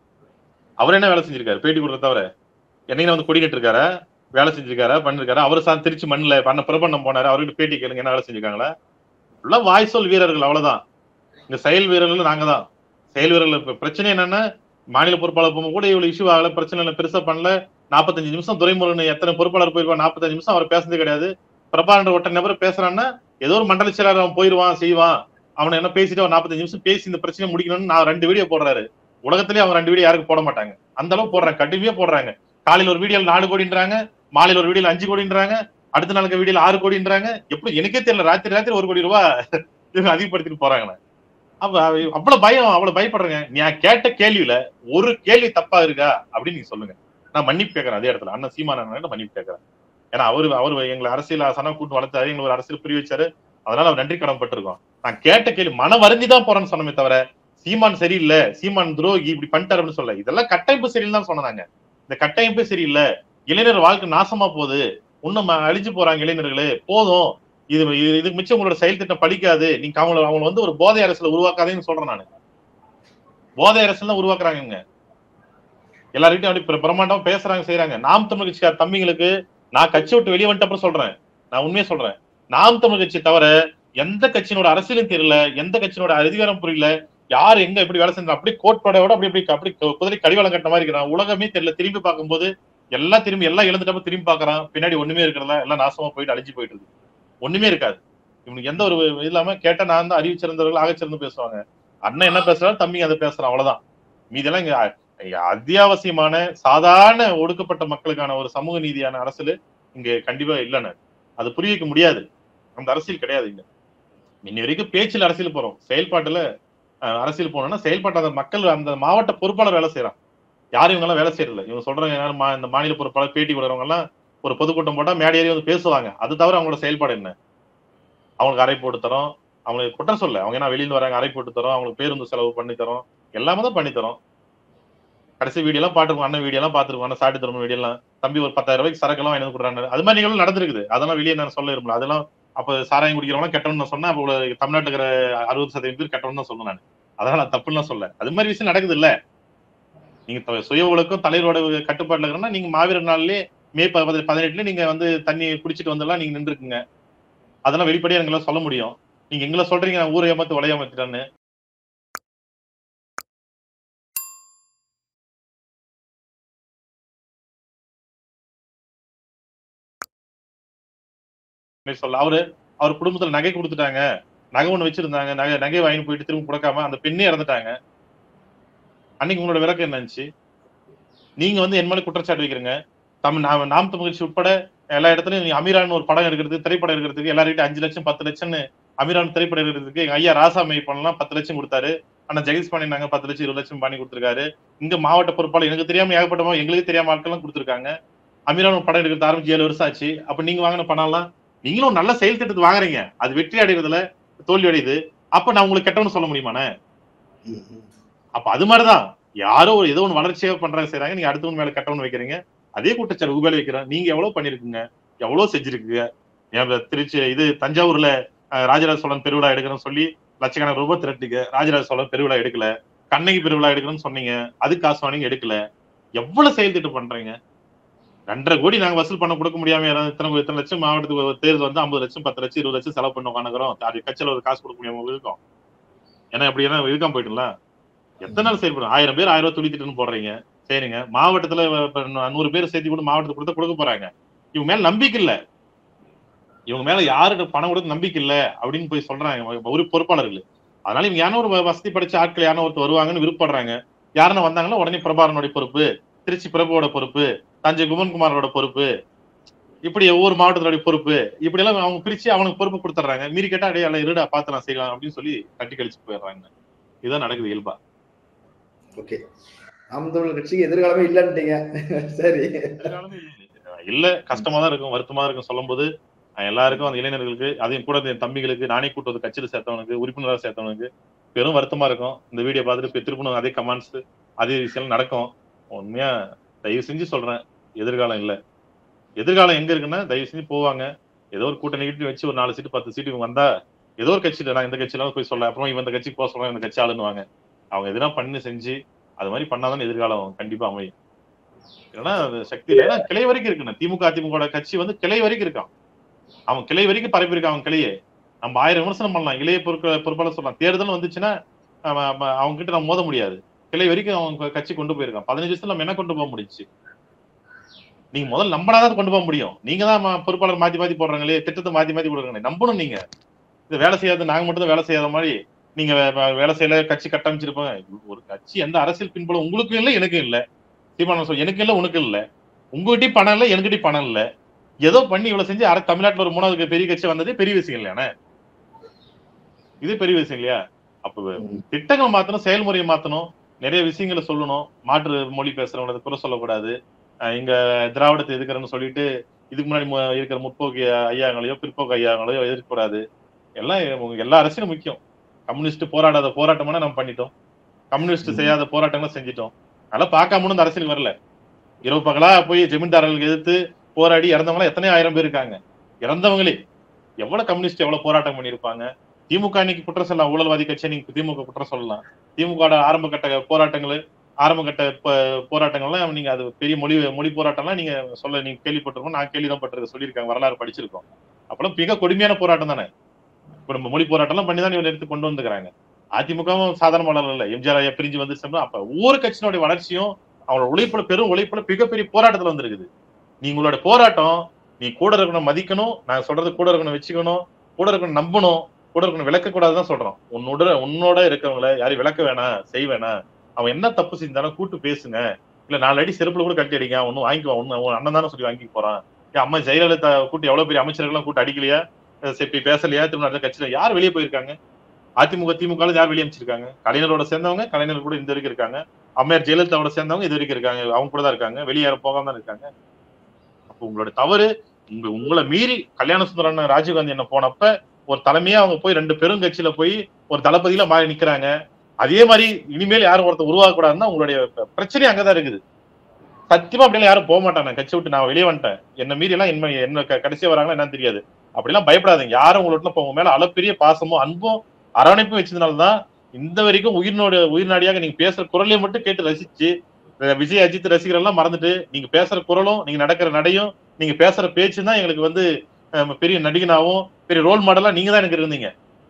அவர் என்ன வேலை செஞ்சிருக்காரு பேட்டி கொடுக்கறத தவிர என்னைக்கு வந்து கொடி நட்டிருக்காரா வேலை செஞ்சிருக்காரா பண்ணிருக்காரு அவர் சார் திருச்சி மண்ணில் பண்ண பிரபண்ணம் போனாரு அவர்கிட்ட பேட்டி கேளுங்க என்ன வேலை செஞ்சிருக்காங்களா எல்லாம் வாய் சொல் வீரர்கள் அவ்வளவுதான் இந்த செயல் வீரர்கள் நாங்க தான் செயல் வீரர்கள் இப்ப பிரச்சனை என்னன்னா மாநில பொறுப்பாளர் போகும்போது கூட இவ்வளவு இஷ்யூ ஆகல பிரச்சனை இல்லை பெருசா பண்ணல நாற்பத்தஞ்சு நிமிஷம் துரைமுருகன் எத்தனை பொறுப்பாளர் போயிருப்பான் நாற்பத்தஞ்சு நிமிஷம் அவர் பேசுனது கிடையாது பிரபாகரன் ஒட்ட நபர் பேசுறான்னா ஏதோ ஒரு மண்டல செயலாளர் அவன் போயிருவான் செய்வான் அவனை என்ன பேசிட்டு அவன் நாற்பத்தஞ்சு நிமிஷம் பேசி இந்த பிரச்சனை முடிக்கணும்னு நான் ரெண்டு வீடியோ போடுறாரு உலகத்திலேயே அவங்க ரெண்டு வீடியோ யாருக்கு போட மாட்டாங்க அந்த அளவு போடுறாங்க கடுமையா போடுறாங்க காலையில ஒரு வீடியோல நாலு கோடின்றாங்க மாலையில ஒரு வீடியோல அஞ்சு கோடின்றாங்க அடுத்த நாளுக்கு வீடியோல ஆறு கோடின்றாங்க எப்படி எனக்கே தெரியல ராத்திரி ராத்திரி ஒரு கோடி ரூபாய் இவங்க அதிகப்படுத்திட்டு போறாங்க அப்ப அவ- அவ்வளவு பயம் அவ்வளவு பயப்படுறேங்க நான் கேட்ட கேள்வியில ஒரு கேள்வி தப்பா இருக்கா அப்படின்னு நீங்க சொல்லுங்க நான் மன்னிப்பு கேட்கறேன் அதே இடத்துல அண்ணன் சீமானன் மன்னிப்பு கேட்கறேன் ஏன்னா அவரு அவரு எங்களை அரசியல் சனம் கூட்டு வளர்த்தாரு எங்களை ஒரு அரசியல் புரிய வச்சாரு அதனால அவர் நன்றி கடன் பட்டிருக்கோம் நான் கேட்ட கேள்வி மன வருந்தி தான் போறேன்னு சொன்னமே தவிர சீமான் சரியில்லை சீமான் துரோகி இப்படி பண்ணிட்டாரு அப்படின்னு சொல்ல இதெல்லாம் கட்டமைப்பு சரியில்லை தான் சொன்னாங்க இந்த கட்டமைப்பே சரியில்லை இளைஞர் வாழ்க்கை நாசமா போகுது இன்னும் ம- அழிஞ்சு போறாங்க இளைஞர்களே போதும் இது இது- இதுக்கு மிச்சம் உங்களோட செயல் திட்டம் பலிக்காது நீங்க அவங்கள அவங்க வந்து ஒரு போதை அரசுல உருவாக்காதேன்னு சொல்றேன் நான் போதை அரசுல தான் உருவாக்குறாங்க இவங்க எல்லார்கிட்டயும் அப்படி பிர- பிரம்மாண்டமா பேசுறாங்க செய்யறாங்க நாம் தமிழ் கட்சிக்கார தம்பிங்களுக்கு நான் கட்சி விட்டு வெளியே வந்துட்டப்ப சொல்றேன் நான் உண்மையை சொல்றேன் நாம் தமிழ் கட்சி தவிர எந்த கட்சியினோட அரசியலும் தெரியல எந்த கட்சியினோட அதிகாரம் புரியல யார் எங்க எப்படி வேலை செஞ்சா அப்படி கோட்பாடோட அப்படி அப்படி அப்படி குதிரை கடிவாளம் கட்ட மாதிரி இருக்கிறான் உலகமே தெரியல திரும்பி பார்க்கும்போது எல்லாம் திரும்பி எல்லாம் இழந்துட்டப்ப திரும்பி பார்க்கறான் பின்னாடி ஒண்ணுமே இருக்கிறதா எல்லாம் நாசமா போயிட்டு அழிஞ்சு போயிட்டு இருக்கு ஒண்ணுமே இருக்காது இவனுக்கு எந்த ஒரு இது இல்லாம கேட்டா நான் தான் அறிவிச்சிருந்தவர்கள் ஆகச்சிறந்து பேசுவாங்க அண்ணன் என்ன பேசுறாரு தம்பி அதை பேசுறான் அவ்வளவுதான் மீதெல்லாம் இங்க இங்க அத்தியாவசியமான சாதாரண ஒடுக்கப்பட்ட மக்களுக்கான ஒரு சமூக நீதியான அரசியல் இங்க கண்டிப்பா இல்லைன்னு அது புரிய வைக்க முடியாது அந்த அரசியல் கிடையாது இங்க இன்னி வரைக்கும் பேச்சில் அரசியல் போறோம் செயல்பாட்டுல அஹ், அரசியல் போனோம்னா செயல்பாட்டு அந்த மக்கள் அந்த மாவட்ட பொறுப்பாளர் வேலை செய்யறான் யாரும் இவங்க எல்லாம் வேலை செய்யறதில்ல இவங்க சொல்றாங்க யாரும் மா- இந்த மாநில பொறுப்பாளர் பேட்டி கொடுறவங்க எல்லாம் ஒரு பொதுக்கூட்டம் போட்டா மேடை ஏறி வந்து பேசுவாங்க அது தவிர அவங்களோட செயல்பாடு என்ன அவங்களுக்கு அறை போட்டு தரோம் அவங்களுக்கு குற்றம் சொல்ல அவங்க என்ன வெளியில வராங்க அறை போட்டு தரோம் அவங்களுக்கு பேருந்து செலவு பண்ணி தரோம் எல்லாமே தான் பண்ணி தரோம் கடைசி வீடியோ எல்லாம் பாத்துருக்கோம் அண்ணன் வீடியோ எல்லாம் பாத்துருக்கோம் அண்ணன் சாட்டி தரும் வீடியோ எல்லாம் தம்பி ஒரு பத்தாயிரம் ரூபாய்க்கு சரக்கு எல்லாம் வாங்கி வந்து கொடுறாங்க அது மாதிரி நிகழ்வு நடந்திருக்குது அதெல்லாம் வெளியே நான் சொல்ல விரும்பல அதெல்லாம் அப்ப சாராயம் குடிக்கிறவங்க கெட்டவன்னு நான் சொன்னா அப்ப இவ்வளவு தமிழ்நாட்டுல இருக்கிற அறுபது சதவீதம் பேர் கெட்டவன்னு தான் சொன்னேன் நான் அதெல்லாம் நான் தப்புன்னு சொல்ல அது மாதிரி விஷயம் நடக்குது இல்ல நீங்க த- சுய ஒழுக்கம் தலைவரோட கட்டுப்பாட்டுல இருக்கிறனா நீங்க மாவீரர் நாள்லயே மே ப- பதி- பதினெட்டுல நீங்க வந்து தண்ணி குடிச்சிட்டு வந்தெல்லாம் நீங்க நின்றுக்குங்க அதெல்லாம் வெளிப்படையா எங்களால சொல்ல முடியும் நீங்க எங்களை சொல்றீங்க நான் ஊரை ஏமாத்து உலைய ஏமாத்திட்டான்னு அப்படி சொல்ல அவரு அவர் குடும்பத்துல நகை கொடுத்துட்டாங்க நகை ஒண்ணு வச்சிருந்தாங்க நகை நகை வாங்கி போயிட்டு திரும்ப கொடுக்காம அந்த பெண்ணே இறந்துட்டாங்க அன்னைக்கு உங்களோட விளக்கம் என்ன இருந்துச்சு நீங்க வந்து என் மேல குற்றச்சாட்டு வைக்கிறீங்க தமிழ் நாம் நாம் தமிழ் கட்சி உட்பட எல்லா இடத்துலயும் நீங்க அமீரான் ஒரு படம் எடுக்கிறதுக்கு திரைப்படம் எடுக்கிறதுக்கு எல்லார்கிட்ட அஞ்சு லட்சம் பத்து லட்சம்னு அமீரான் திரைப்படம் எடுக்கிறதுக்கு எங்க ஐயா ராசாமை பண்ணலாம் பத்து லட்சம் கொடுத்தாரு ஆனா ஜெகதீஷ் பண்ணிருந்தாங்க பத்து லட்சம் இருபது லட்சம் பண்ணி கொடுத்துருக்காரு இங்க மாவட்ட பொறுப்பாளர் எனக்கு தெரியாம ஏகப்பட்ட மா- எங்களுக்கு தெரியாம ஆட்கள்லாம் கொடுத்துருக்காங்க அமீரான் ஒரு படம் எடுக்கிறது ஆரம்பிச்சு ஏழு வருஷம் ஆச்சு அப்ப நீங்க வாங்கின பணம்லாம் நீங்களும் ஒரு நல்ல செயல் திட்டத்தை வாங்குறீங்க அது வெற்றி அடைகிறதுல தோல்வி அடையுது அப்ப நான் உங்களுக்கு கெட்டவனு சொல்ல முடியுமாண்ணே ம், ம். அப்ப அது மாதிரிதான் யாரோ ஒரு ஏதோ ஒன்று வளர்ச்சியாக பண்றாங்க செய்றாங்க நீங்க அடுத்தவங்க மேல கட்டவன் வைக்கிறீங்க அதே குற்றச்சாட்டு உங்க மேல வைக்கிறேன் நீங்க எவ்வளவு பண்ணிருக்கீங்க எவ்வளவு செஞ்சிருக்கீங்க ஏன் இப்ப திருச்சி இது தஞ்சாவூர்ல அஹ், ராஜராஜ சோழன் பெருவிழா எடுக்கிறேன்னு சொல்லி லட்சக்கணக்கான ரூபாய் திரட்டுங்க ராஜராஜ சோழன் பெருவிழா எடுக்கல கண்ணகி பெருவிழா எடுக்கணும்னு சொன்னீங்க அதுக்கு காசு வாங்கிங்க எடுக்கல எவ்வளவு செயல் திட்டம் பண்றீங்க ரெண்டரை கோடி நாங்க வசூல் பண்ண கொடுக்க முடியாம யாராவது இத்தனை இத்தனை லட்சம் மாவட்டத்துக்கு ஒரு தேர்தல் வந்து ஐம்பது லட்சம் பத்து லட்சம் இருபது லட்சம் செலவு பண்ண உட்காந்துக்கிறோம் அது கட்சியில ஒரு காசு கொடுக்க முடியாம இருக்கும் ஏன்னா இப்படி என்ன இருக்காம போயிட்டுல எத்தனை நாள் செயல்படும் ஆயிரம் பேர் ஆயிரம் ரூபாய் துளி திட்டம்னு போடுறீங்க சரிங்க மாவட்டத்துல இப்ப நூறு பேர் சேர்த்து கூட மாவட்டத்துக்கு கொடுத்தா கொடுக்க போறாங்க இவங்க மேல நம்பிக்கை இல்ல இவங்க மேல யாருக்கு பணம் கொடுக்க நம்பிக்கை இல்ல அப்படின்னு போய் சொல்றாங்க ஒரு பொறுப்பாளர்கள் அதனால இவங்க யாரும் ஒரு வசதி படிச்ச ஆட்கள் யாரும் ஒருத்தர் வருவாங்கன்னு விருப்பப்படுறாங்க யாருன்னு வந்தாங்கன்னா உடனே பிரபாரனுடைய பொறுப்பு திருச்சி பிரபுவோட பொறுப்பு தஞ்சை குமன்குமாரோட பொறுப்பு இப்படி ஒவ்வொரு மாவட்டத்தோட பொறுப்பு இப்படி எல்லாம் அவங்க பிரிச்சு அவனுக்கு பொறுப்பு கொடுத்துட்றாங்க மீறி கேட்டா அடையே எல்லாம் இருடா பார்த்து நான் செய்யலாம் அப்படின்னு சொல்லி தட்டி கழிச்சு போயிடுறாங்க இதுதான் நடக்குது இயல்பா ஓகே நாம் தமிழர் கட்சிக்கு எதிர்காலமே இல்லைன்ட்டீங்க சரி எதிர்காலமே இல்லை. இல்ல கஷ்டமா தான் இருக்கும் வருத்தமா தான் இருக்கும் சொல்லும்போது அஹ் எல்லாருக்கும் அந்த இளைஞர்களுக்கு அதையும் கூட என் தம்பிகளுக்கு நானே கூட்டு வந்து கட்சியில சேர்த்தவனுக்கு உறுப்பினராக சேர்த்தவனுக்கு பெரும் வருத்தமா இருக்கும் இந்த வீடியோ பார்த்துட்டு இப்ப திருப்பணும் அதே கமெண்ட்ஸ் அதே விஷயம் நடக்கும் உண்மையா தயவு செஞ்சு சொல்றேன் எதிர்காலம் இல்ல எதிர்காலம் எங்க இருக்குன்னா தயவு செஞ்சு போவாங்க ஏதோ ஒரு கூட்டணி கிட்ட வச்சு ஒரு நாலு சீட்டு பத்து சீட்டு இவங்க வந்தா ஏதோ ஒரு கட்சியில நான் இந்த கட்சியில போய் சொல்ல அப்புறம் இவன் இந்த கட்சிக்கு போக சொல்றேன் இந்த கட்சி ஆளுன்னுவாங்க அவங்க எதுனா பண்ணி செஞ்சு அது மாதிரி பண்ணாதான் எதிர்காலம் கண்டிப்பா அமையும் ஏன்னா அது சக்தி இல்லை ஏன்னா கிளை வரைக்கும் இருக்குண்ணே திமுக அதிமுக கட்சி வந்து கிளை வரைக்கும் இருக்கான் அவன் கிளை வரைக்கும் பரப்பியிருக்கான் அவன் கிளையே நம்ம ஆயிரம் விமர்சனம் பண்ணலாம் இளைய பொருட்கள் பொறுப்பாளர் சொல்லலாம் தேர்தல் வந்துச்சுன்னா அவன் அவன் அவங்க கிட்ட நம்ம மோத முடியாது கிளை வரைக்கும் அவன் கட்சி கொண்டு போயிருக்கான் பதினஞ்சு வருஷத்துல நம்ம என்ன கொண்டு போக முடிச்சு நீங்க முதல்ல நம்பினாதான் கொண்டு போக முடியும் நீங்க தான் ம- பொறுப்பாளர் மாத்தி மாத்தி போடுறாங்களே திட்டத்தை மாத்தி மாத்தி போடுறாங்களே நம்பணும் நீங்க இது வேலை செய்யாத நாங்க மட்டும் தான் வேலை செய்யாத மாதிரி நீங்க வே- வே- வேலை செய்யல கட்சி கட்டமைச்சிருப்பாங்க ஒரு கட்சி எந்த அரசியல் பின்புலம் உங்களுக்கும் இல்லை எனக்கும் இல்லை சீமானம் சொல் எனக்கு இல்லை உனக்கு இல்லை உங்ககிட்டயும் பணம் இல்லை எனக்கிட்டயும் பணம் இல்லை ஏதோ பண்ணி இவ்வளவு செஞ்சு அரை தமிழ்நாட்டுல ஒரு மூணாவது பெரிய கட்சி வந்ததே பெரிய விஷயம் இல்லையானே இது பெரிய விஷயம் இல்லையா அப்ப திட்டங்கள் மாத்தணும் செயல்முறையை மாத்தணும் நிறைய விஷயங்களை சொல்லணும் மாற்று மொழி பேசுறவங்களை குறை சொல்லக்கூடாது அஹ் இங்க திராவிடத்தை எதிர்க்கிறேன்னு சொல்லிட்டு இதுக்கு முன்னாடி மு- இருக்கிற முற்போக்கு ஐயாங்களையோ பிற்போக்கு ஐயாங்களையோ எதிர்க்கக்கூடாது எல்லாம் உங்க- எல்லா அரசியலும் முக்கியம் கம்யூனிஸ்ட் போராடாத போராட்டமான நம்ம பண்ணிட்டோம் கம்யூனிஸ்ட் ம். செய்யாத போராட்டங்களை செஞ்சிட்டோம் அதெல்லாம் பார்க்காம இந்த அரசியல் வரல இரவு பகலா போய் ஜமீன்தாரர்களுக்கு எதிர்த்து போராடி இறந்தவங்க எத்தனை ஆயிரம் பேர் இருக்காங்க இறந்தவங்களே எவ்வளவு கம்யூனிஸ்ட் எவ்வளவு போராட்டம் பண்ணியிருப்பாங்க திமுக இன்னைக்கு குற்றம் சொல்லலாம் ஊழல்வாதி கட்சி நீங்க திமுக குற்றம் சொல்லலாம் திமுக ஆரம்ப கட்ட போராட்டங்கள் ஆரம்ப கட்ட ப- போராட்டங்கள்லாம் நீங்க அது பெரிய மொழி மொழி போராட்டம்லாம் நீங்க சொல்ல நீங்க கேள்விப்பட்டிருக்கோம் நான் கேள்விதான் பட்டிருக்க சொல்லியிருக்காங்க வரலாறு படிச்சிருக்கோம் அப்பெல்லாம் மிக கொடுமையான போராட்டம் தானே இப்ப நம்ம மொழி போராட்டம்லாம் பண்ணி தான் இவங்க எடுத்து கொண்டு வந்துக்கிறாங்க அதிமுகவும் சாதாரண வளரல இல்ல எம்ஜிஆர் ஐயா பிரிஞ்சு வந்துச்சுன்னா அப்ப ஒவ்வொரு கட்சியினுடைய வளர்ச்சியும் அவங்களோட உழைப்புல பெரும் உழைப்புல மிகப்பெரிய போராட்டத்துல வந்திருக்குது நீங்களோட போராட்டம் நீ கூட இருக்கணும் மதிக்கணும் நான் சொல்றது கூட இருக்கணும் வச்சுக்கணும் கூட இருக்கணும் நம்பணும் கூட இருக்கணும் விளக்க கூடாதுதான் சொல்றோம் உன்னோட உன்னோட இருக்கவங்கள யாரையும் விளக்க வேணாம் செய் வேணாம் அவன் என்ன தப்பு செஞ்சாலும் கூட்டு பேசுங்க இல்ல நாலு அடி செருப்புல கூட கட்டி அடிங்க ஒன்னும் வாங்கிக்குவான் ஒன்னு உன் அண்ணன் தானே சொல்லி வாங்கி போறான் ஏன் அம்மா ஜெயலலிதா கூட்டி எவ்வளவு பெரிய அமைச்சர்கள்லாம் கூட்டு அடிக்கலையா அஹ் சரி, பேசலையா திரும்ப கட்சியில யார் வெளியே போயிருக்காங்க அதிமுக திமுக யார் வெளியே அமைச்சிருக்காங்க கலைஞரோட சேர்ந்தவங்க கலைஞர் கூட இந்த வரைக்கும் இருக்காங்க அம்மையார் ஜெயலலிதாவோட சேர்ந்தவங்க இது வரைக்கும் இருக்காங்க அவங்க கூட தான் இருக்காங்க வெளியே யாரும் போகாம தான் இருக்காங்க அப்போ உங்களோட தவறு உங்க உங்களை மீறி கல்யாண சுந்தரன் ராஜீவ்காந்தி என்ன போனப்ப ஒரு தலைமையா அவங்க போய் ரெண்டு பெருங்கட்சியில போய் ஒரு தளபதியில மாறி நிக்கிறாங்க அதே மாதிரி இனிமேல் யாரும் ஒருத்தர் உருவாக்க கூடாதுன்னா உங்களுடைய ப- பிரச்சனை அங்கதான் இருக்குது சத்தியமா அப்படிலாம் யாரும் போக மாட்டாங்க கட்சி விட்டு நான் வெளியே வந்துட்டேன் என்ன மீறி எல்லாம் என்ன என்ன க- கடைசியா வராங்களா என்னன்னு தெரியாது அப்படிலாம் பயப்படாதீங்க யாரும் உங்களோட இப்ப உங்க மேல அளப்பெரிய பாசமும் அன்பும் அரவணைப்பும் வச்சதுனாலதான் இந்த வரைக்கும் உயிர்நோடு உயிர்நாடியாக நீங்க பேசுற குரலையும் மட்டும் கேட்டு ரசிச்சு அஹ் விஜய் அஜித் ரசிகர்கள் எல்லாம் மறந்துட்டு நீங்க பேசுற குரலும் நீங்க நடக்கிற நடையும் நீங்க பேசுற பேச்சு தான் எங்களுக்கு வந்து அஹ், பெரிய நடிகனாவும் பெரிய ரோல் மாடலா நீங்க தான் எனக்கு இருந்தீங்க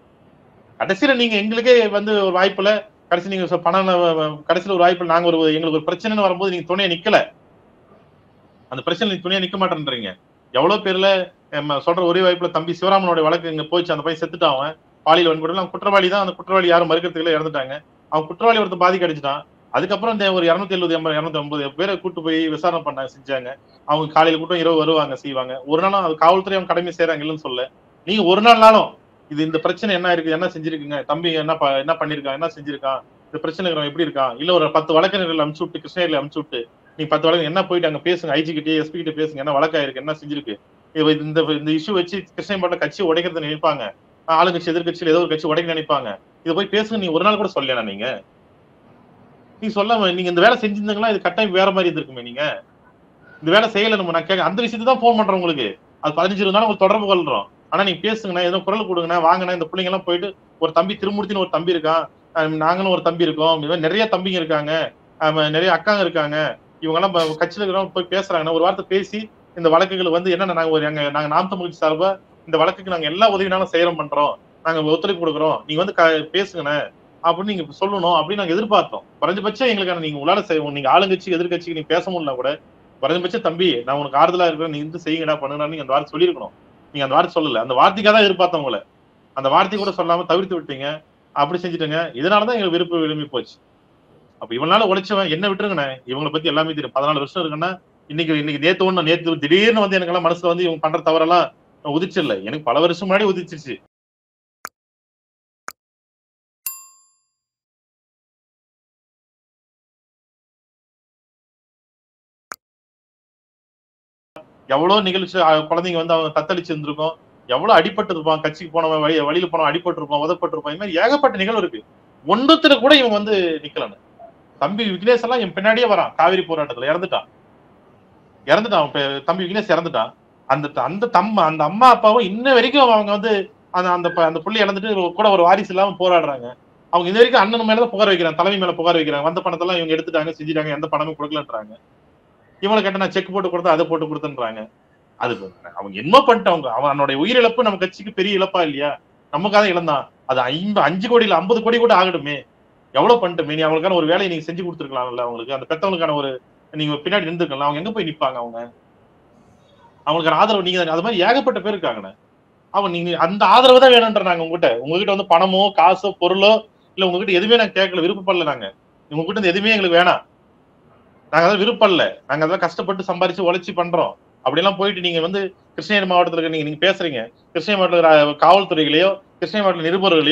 கடைசியில நீங்க எங்களுக்கே வந்து ஒரு வாய்ப்புல கடைசி நீங்க சொ- பணம் அஹ், கடைசியில ஒரு வாய்ப்புல நாங்க ஒரு எங்களுக்கு ஒரு பிரச்சனைன்னு வரும்போது நீங்க துணையா நிக்கல அந்த பிரச்சனை நீங்க துணையா நிக்க மாட்டேன்றீங்க எவ்வளவு பேர்ல அஹ், சொல்ற ஒரே வாய்ப்புல தம்பி சிவராமனோட வழக்கு இங்க போச்சு அந்த பையன் செத்துட்டான் அவன் பாலியல் வன்கொடுமை அவன் குற்றவாளி தான் அந்த குற்றவாளி யாரும் மறுக்கிறதுக்குள்ள இறந்துட்டாங்க அவன் குற்றவாளி ஒருத்தர் பாதிக்க அடிச்சிட்டான் அதுக்கப்புறம் இந்த ஒரு இருநூத்தி எழுபது எண்பது இருநூத்தி ஐம்பது பேரை கூட்டு போய் விசாரணை பண்ணாங்க செஞ்சாங்க அவங்க காலையில கூட்டம் இரவு வருவாங்க செய்வாங்க ஒரு நாளும் அது காவல்துறை அவங்க கடமை செய்யறாங்க இல்லைன்னு சொல்ல நீங்க ஒரு நாள் நாளும் இது இந்த பிரச்சனை என்ன இருக்கு என்ன செஞ்சிருக்குங்க தம்பி என்ன ப- என்ன பண்ணிருக்கான் என்ன செஞ்சிருக்கான் இந்த பிரச்சனை இருக்கிறவன் எப்படி இருக்கான் இல்ல ஒரு பத்து வழக்கறிஞர்கள் அனுப்பிச்சு விட்டு கிருஷ்ணகிரியில அனுப்பிச்சு விட்டு நீ பத்து வழக்கு என்ன போயிட்டு அங்க பேசுங்க ஐஜி கிட்டே எஸ்பி கிட்ட பேசுங்க என்ன வழக்காயிருக்கு என்ன செஞ்சிருக்கு இது இந்த இந்த இஷ்யூ வச்சு கிருஷ்ணகிரி கட்சி உடைக்கிறத நினைப்பாங்க ஆளுங்கட்சி எதிர்கட்சியில் ஏதோ ஒரு கட்சி உடைக்க நினைப்பாங்க இதை போய் பேசுங்க நீ ஒரு நாள் கூட சொல்லலையா நீங்க நீ சொல்லாம நீங்க இந்த வேலை செஞ்சிருந்தீங்களா இது கட்டாயம் வேற மாதிரி இருந்திருக்குமே நீங்க இந்த வேலை செய்யல நம்ம நான் கேட்க அந்த விஷயத்தை தான் ஃபோன் பண்றேன் உங்களுக்கு அது பதினஞ்சு இருந்தாலும் உங்களுக்கு தொடர்பு கொள்றோம் ஆனா நீங்க பேசுங்கண்ணா ஏதோ குரல் கொடுங்கண்ணா வாங்கண்ணா இந்த பிள்ளைங்க எல்லாம் போயிட்டு ஒரு தம்பி திருமூர்த்தின்னு ஒரு தம்பி இருக்கான் அஹ் நாங்களும் ஒரு தம்பி இருக்கோம் இந்த மாதிரி நிறைய தம்பிங்க இருக்காங்க ஆமா, நிறைய அக்காங்க இருக்காங்க இவங்க எல்லாம் ப- கட்சியில இருக்கிறவங்க போய் பேசுறாங்கன்னா ஒரு வார்த்தை பேசி இந்த வழக்குகள் வந்து என்னென்ன நாங்க ஒரு எங்க நாங்க நாம் தமிழ் சார்பா இந்த வழக்குக்கு நாங்க எல்லா உதவினாலும் செய்யறோம் பண்றோம் நாங்க ஒத்துழைப்பு கொடுக்குறோம் நீங்க வந்து க- பேசுங்கண்ணே அப்படின்னு நீங்க சொல்லணும் அப்படின்னு நாங்க எதிர்பார்த்தோம் குறைஞ்சபட்சம் எங்களுக்கான நீங்க உங்களால செய்ய நீங்க ஆளுங்கட்சி எதிர்கட்சிக்கு நீங்க பேச முடியல கூட குறைஞ்சபட்சம் தம்பி நான் உனக்கு ஆறுதலா இருக்கிறேன் நீ இருந்து செய்யுங்கடா பண்ணுங்கடா நீங்க அந்த வார்த்தை சொல்லியிருக்கணும் நீங்க அந்த வார்த்தை சொல்லல அந்த வார்த்தைக்காக தான் எதிர்பார்த்தோம் உங்களை அந்த வார்த்தை கூட சொல்லாம தவிர்த்து விட்டீங்க அப்படி செஞ்சுட்டீங்க இதனாலதான் எங்களுக்கு விருப்பம் விரும்பி போச்சு அப்ப இவனால உழைச்சவன் என்ன விட்டுருங்கண்ணே இவங்களை பத்தி எல்லாமே தெரியும் பதினாலு வருஷம் இருக்குன்னா இன்னைக்கு இன்னைக்கு நேத்து ஒண்ணு நேத்து திடீர்னு வந்து எனக்கு எல்லாம் மனசுல வந்து இவங்க பண்ற தவறெல்லாம் உதிச்சிடல எனக்கு பல வருஷம் முன்னாடி உதிச்சிருச்சு எவ்வளவு நிகழ்ச்சி அஹ், குழந்தைங்க வந்து அவங்க தத்தளிச்சு இருந்திருக்கும் எவ்வளவு அடிபட்டு இருப்பான் கட்சிக்கு போனவன் வழி வழியில போனவன் அடிபட்டு இருப்பான் உதப்பட்டு இருப்பான் இந்த மாதிரி ஏகப்பட்ட நிகழ்வு இருக்கு ஒன்றுத்துல கூட இவன் வந்து நிக்கலன்னு தம்பி விக்னேஷ் எல்லாம் என் பின்னாடியே வரான் காவிரி போராட்டத்துல இறந்துட்டான் இறந்துட்டான் அவன் பே- தம்பி விக்னேஷ் இறந்துட்டான் அந்த அந்த தம் அந்த அம்மா அப்பாவும் இன்ன வரைக்கும் அவங்க வந்து அந்த அந்த ப- அந்த புள்ளி இறந்துட்டு கூட ஒரு வாரிசு இல்லாம போராடுறாங்க அவங்க இது வரைக்கும் அண்ணன் மேல தான் புகார் வைக்கிறாங்க தலைமை மேல புகார் வைக்கிறாங்க வந்த பணத்தெல்லாம் இவங்க எடுத்துட்டாங்க செஞ்சுட்டாங்க எந்த பணமும் கொடுக்கலன்றாங்க இவங்களை கேட்ட நான் செக் போட்டு கொடுத்தா அதை போட்டு கொடுத்துன்றாங்க அது அவங்க என்ன பண்ணிட்டவங்க அவன் அவனுடைய உயிரிழப்பு நம்ம கட்சிக்கு பெரிய இழப்பா இல்லையா நமக்காக தான் இழந்தான் அது ஐம்பது அஞ்சு கோடி இல்ல ஐம்பது கோடி கூட ஆகட்டுமே எவ்வளவு பண்ணிட்டுமே நீ அவங்களுக்கான ஒரு வேலையை நீங்க செஞ்சு கொடுத்துருக்கலாம்ல அவங்களுக்கு அந்த பெத்தவங்களுக்கான ஒரு நீங்க பின்னாடி இருந்துக்கலாம் அவங்க எங்க போய் நிப்பாங்க அவங்க அவங்களுக்கான ஆதரவு நீங்க தான் அது மாதிரி ஏகப்பட்ட பேர் இருக்காங்கண்ணே அவன் நீங்க அந்த ஆதரவு தான் வேணும்ன்ற நாங்க உங்ககிட்ட உங்ககிட்ட வந்து பணமோ காசோ பொருளோ இல்ல உங்ககிட்ட எதுவுமே நாங்க கேட்கல விருப்பப்படல நாங்க உங்ககிட்ட இருந்து எதுவுமே எங்களுக்கு வேணாம் நாங்க அதான் விருப்பம் இல்ல நாங்க அதெல்லாம் கஷ்டப்பட்டு சம்பாரிச்சு உழைச்சி பண்றோம் அப்படியெல்லாம் போயிட்டு நீங்க வந்து கிருஷ்ணகிரி மாவட்டத்துல இருக்க நீங்க நீங்க பேசுறீங்க கிருஷ்ணகிரி மாவட்டத்தில் இருக்கிற காவல்துறைகளையோ கிருஷ்ணகிரி மாவட்ட நிருபர்களையோ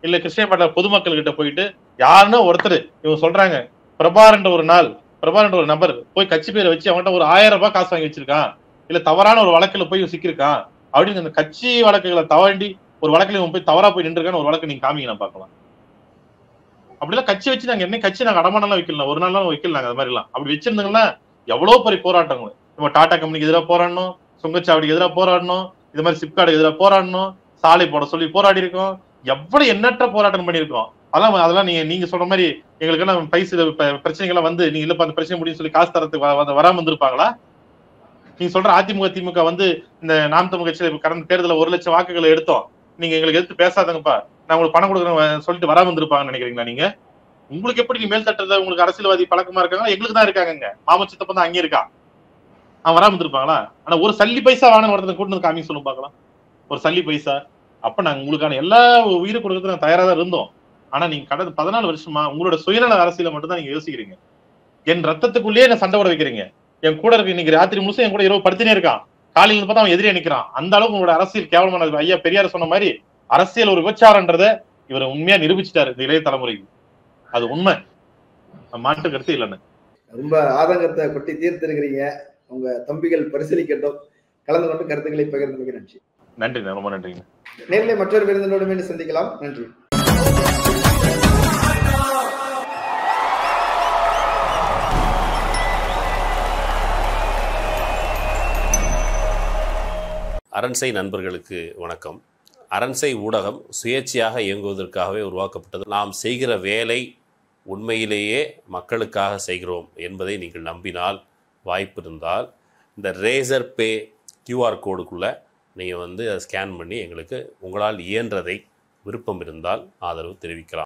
இல்ல கிருஷ்ணபேட்டை பொதுமக்கள் கிட்ட போயிட்டு யாருன்னா ஒருத்தர் இவங்க சொல்றாங்க பிரபாரன்ற ஒரு நாள் பிரபாரன்ற ஒரு நபர் போய் கட்சி பேரை வச்சு அவன்கிட்ட ஒரு ஆயிரம் ரூபாய் காசு வாங்கி வச்சிருக்கான் இல்ல தவறான ஒரு வழக்குல போய் சிக்கியிருக்கான் அப்படின்னு அந்த கட்சி வழக்குகளை தவண்டி ஒரு வழக்குல இவன் போய் தவறா போய் நின்றுருக்கான்னு ஒரு வழக்கு நீங்க காமிங்க நான் பார்க்கலாம் அப்படிலாம் கட்சி வச்சு நாங்க என்ன கட்சி நாங்க அடமானலாம் வைக்கலாம் ஒரு நாள் வைக்கல நாங்க அது மாதிரி எல்லாம் அப்படி வச்சிருந்தாங்கன்னா எவ்வளவு பெரிய போராட்டங்கள் நம்ம டாடா கம்பெனிக்கு எதிராக போராடணும் சுங்கச்சாவடிக்கு எதிராக போராடணும் இது மாதிரி சிப்கார்டுக்கு எதிராக போராடணும் சாலை போட சொல்லி போராடி இருக்கோம் எவ்வளவு எண்ணற்ற போராட்டம் பண்ணியிருக்கோம் அதெல்லாம் அதெல்லாம் நீங்க நீங்க சொல்ற மாதிரி எங்களுக்கு எல்லாம் பைசு ப- பிரச்சனைகள்லாம் வந்து நீங்க இல்லப்பா அந்த பிரச்சனை முடியும்னு சொல்லி காசு தரத்துக்கு வ- வ- வராம வந்திருப்பாங்களா நீங்க சொல்ற அதிமுக திமுக வந்து இந்த நாம் தமிழ் கட்சியில கடந்த தேர்தலில் ஒரு லட்சம் வாக்குகளை எடுத்தோம் நீங்க எங்களுக்கு எதிர்த்து பேசாதங்கப்பா நான் உங்களுக்கு பணம் கொடுக்குறேன் சொல்லிட்டு வராம வந்திருப்பாங்கன்னு நினைக்கிறீங்களா நீங்க உங்களுக்கு எப்படி நீங்க மேல் தட்டுறத உங்களுக்கு அரசியல்வாதி பழக்கமா இருக்காங்க எங்களுக்கு தான் இருக்காங்க மாமச்சத்தப்ப தான் அங்கே இருக்கா அவன் வராம இருந்திருப்பாங்களா ஆனா ஒரு சல்லி பைசா வாங்கின ஒருத்தர் கூட்டு வந்து காமி சொல்லும் பார்க்கலாம் ஒரு சல்லி பைசா அப்ப நாங்க உங்களுக்கான எல்லா உயிரை கொடுக்கறதுக்கு நாங்க தயாரா தான் இருந்தோம் ஆனா நீங்க கடந்த பதினாலு வருஷமா உங்களோட சுயநல அரசியல மட்டும் தான் நீங்க யோசிக்கிறீங்க என் ரத்தத்துக்குள்ளேயே என்ன சண்டை போட வைக்கிறீங்க என் கூட இருக்க இன்னைக்கு ராத்திரி முழுசும் என் கூட இரவு படுத்துனே இருக்கான் காலையில இருந்து பார்த்தா அவன் எதிரே நிக்கிறான் அந்த அளவுக்கு உங்களோட அரசியல் கேவலமானது ஐயா பெரியார் சொன்ன மாதிரி அரசியல் ஒரு விபச்சாரன்றத இவர் உண்மையா நிரூபிச்சிட்டாரு இந்த இளைய தலைமுறைக்கு அது உண்மை மாட்டு கருத்து இல்லைன்னு ரொம்ப ஆதங்கத்தை கொட்டி தீர்த்திருக்கிறீங்க உங்க தம்பிகள் பரிசீலிக்கட்டும் கலந்து கொண்டு கருத்துக்களை பகிர்ந்தமைக்கு நன்றி நன்றிண்ணே ரொம்ப நன்றிங்க நேரிலே மற்றொரு விருந்தினோடு மீண்டும் சந்திக்கலாம் நன்றி அரண்சை நண்பர்களுக்கு வணக்கம் அரண்சை ஊடகம் சுயேட்சையாக இயங்குவதற்காகவே உருவாக்கப்பட்டது நாம் செய்கிற வேலை உண்மையிலேயே மக்களுக்காக செய்கிறோம் என்பதை நீங்கள் நம்பினால் வாய்ப்பு இருந்தால் இந்த ரேசர் பே கியூஆர் கோடுக்குள்ளே நீங்கள் வந்து அதை ஸ்கேன் பண்ணி எங்களுக்கு உங்களால் இயன்றதை விருப்பம் இருந்தால் ஆதரவு தெரிவிக்கலாம்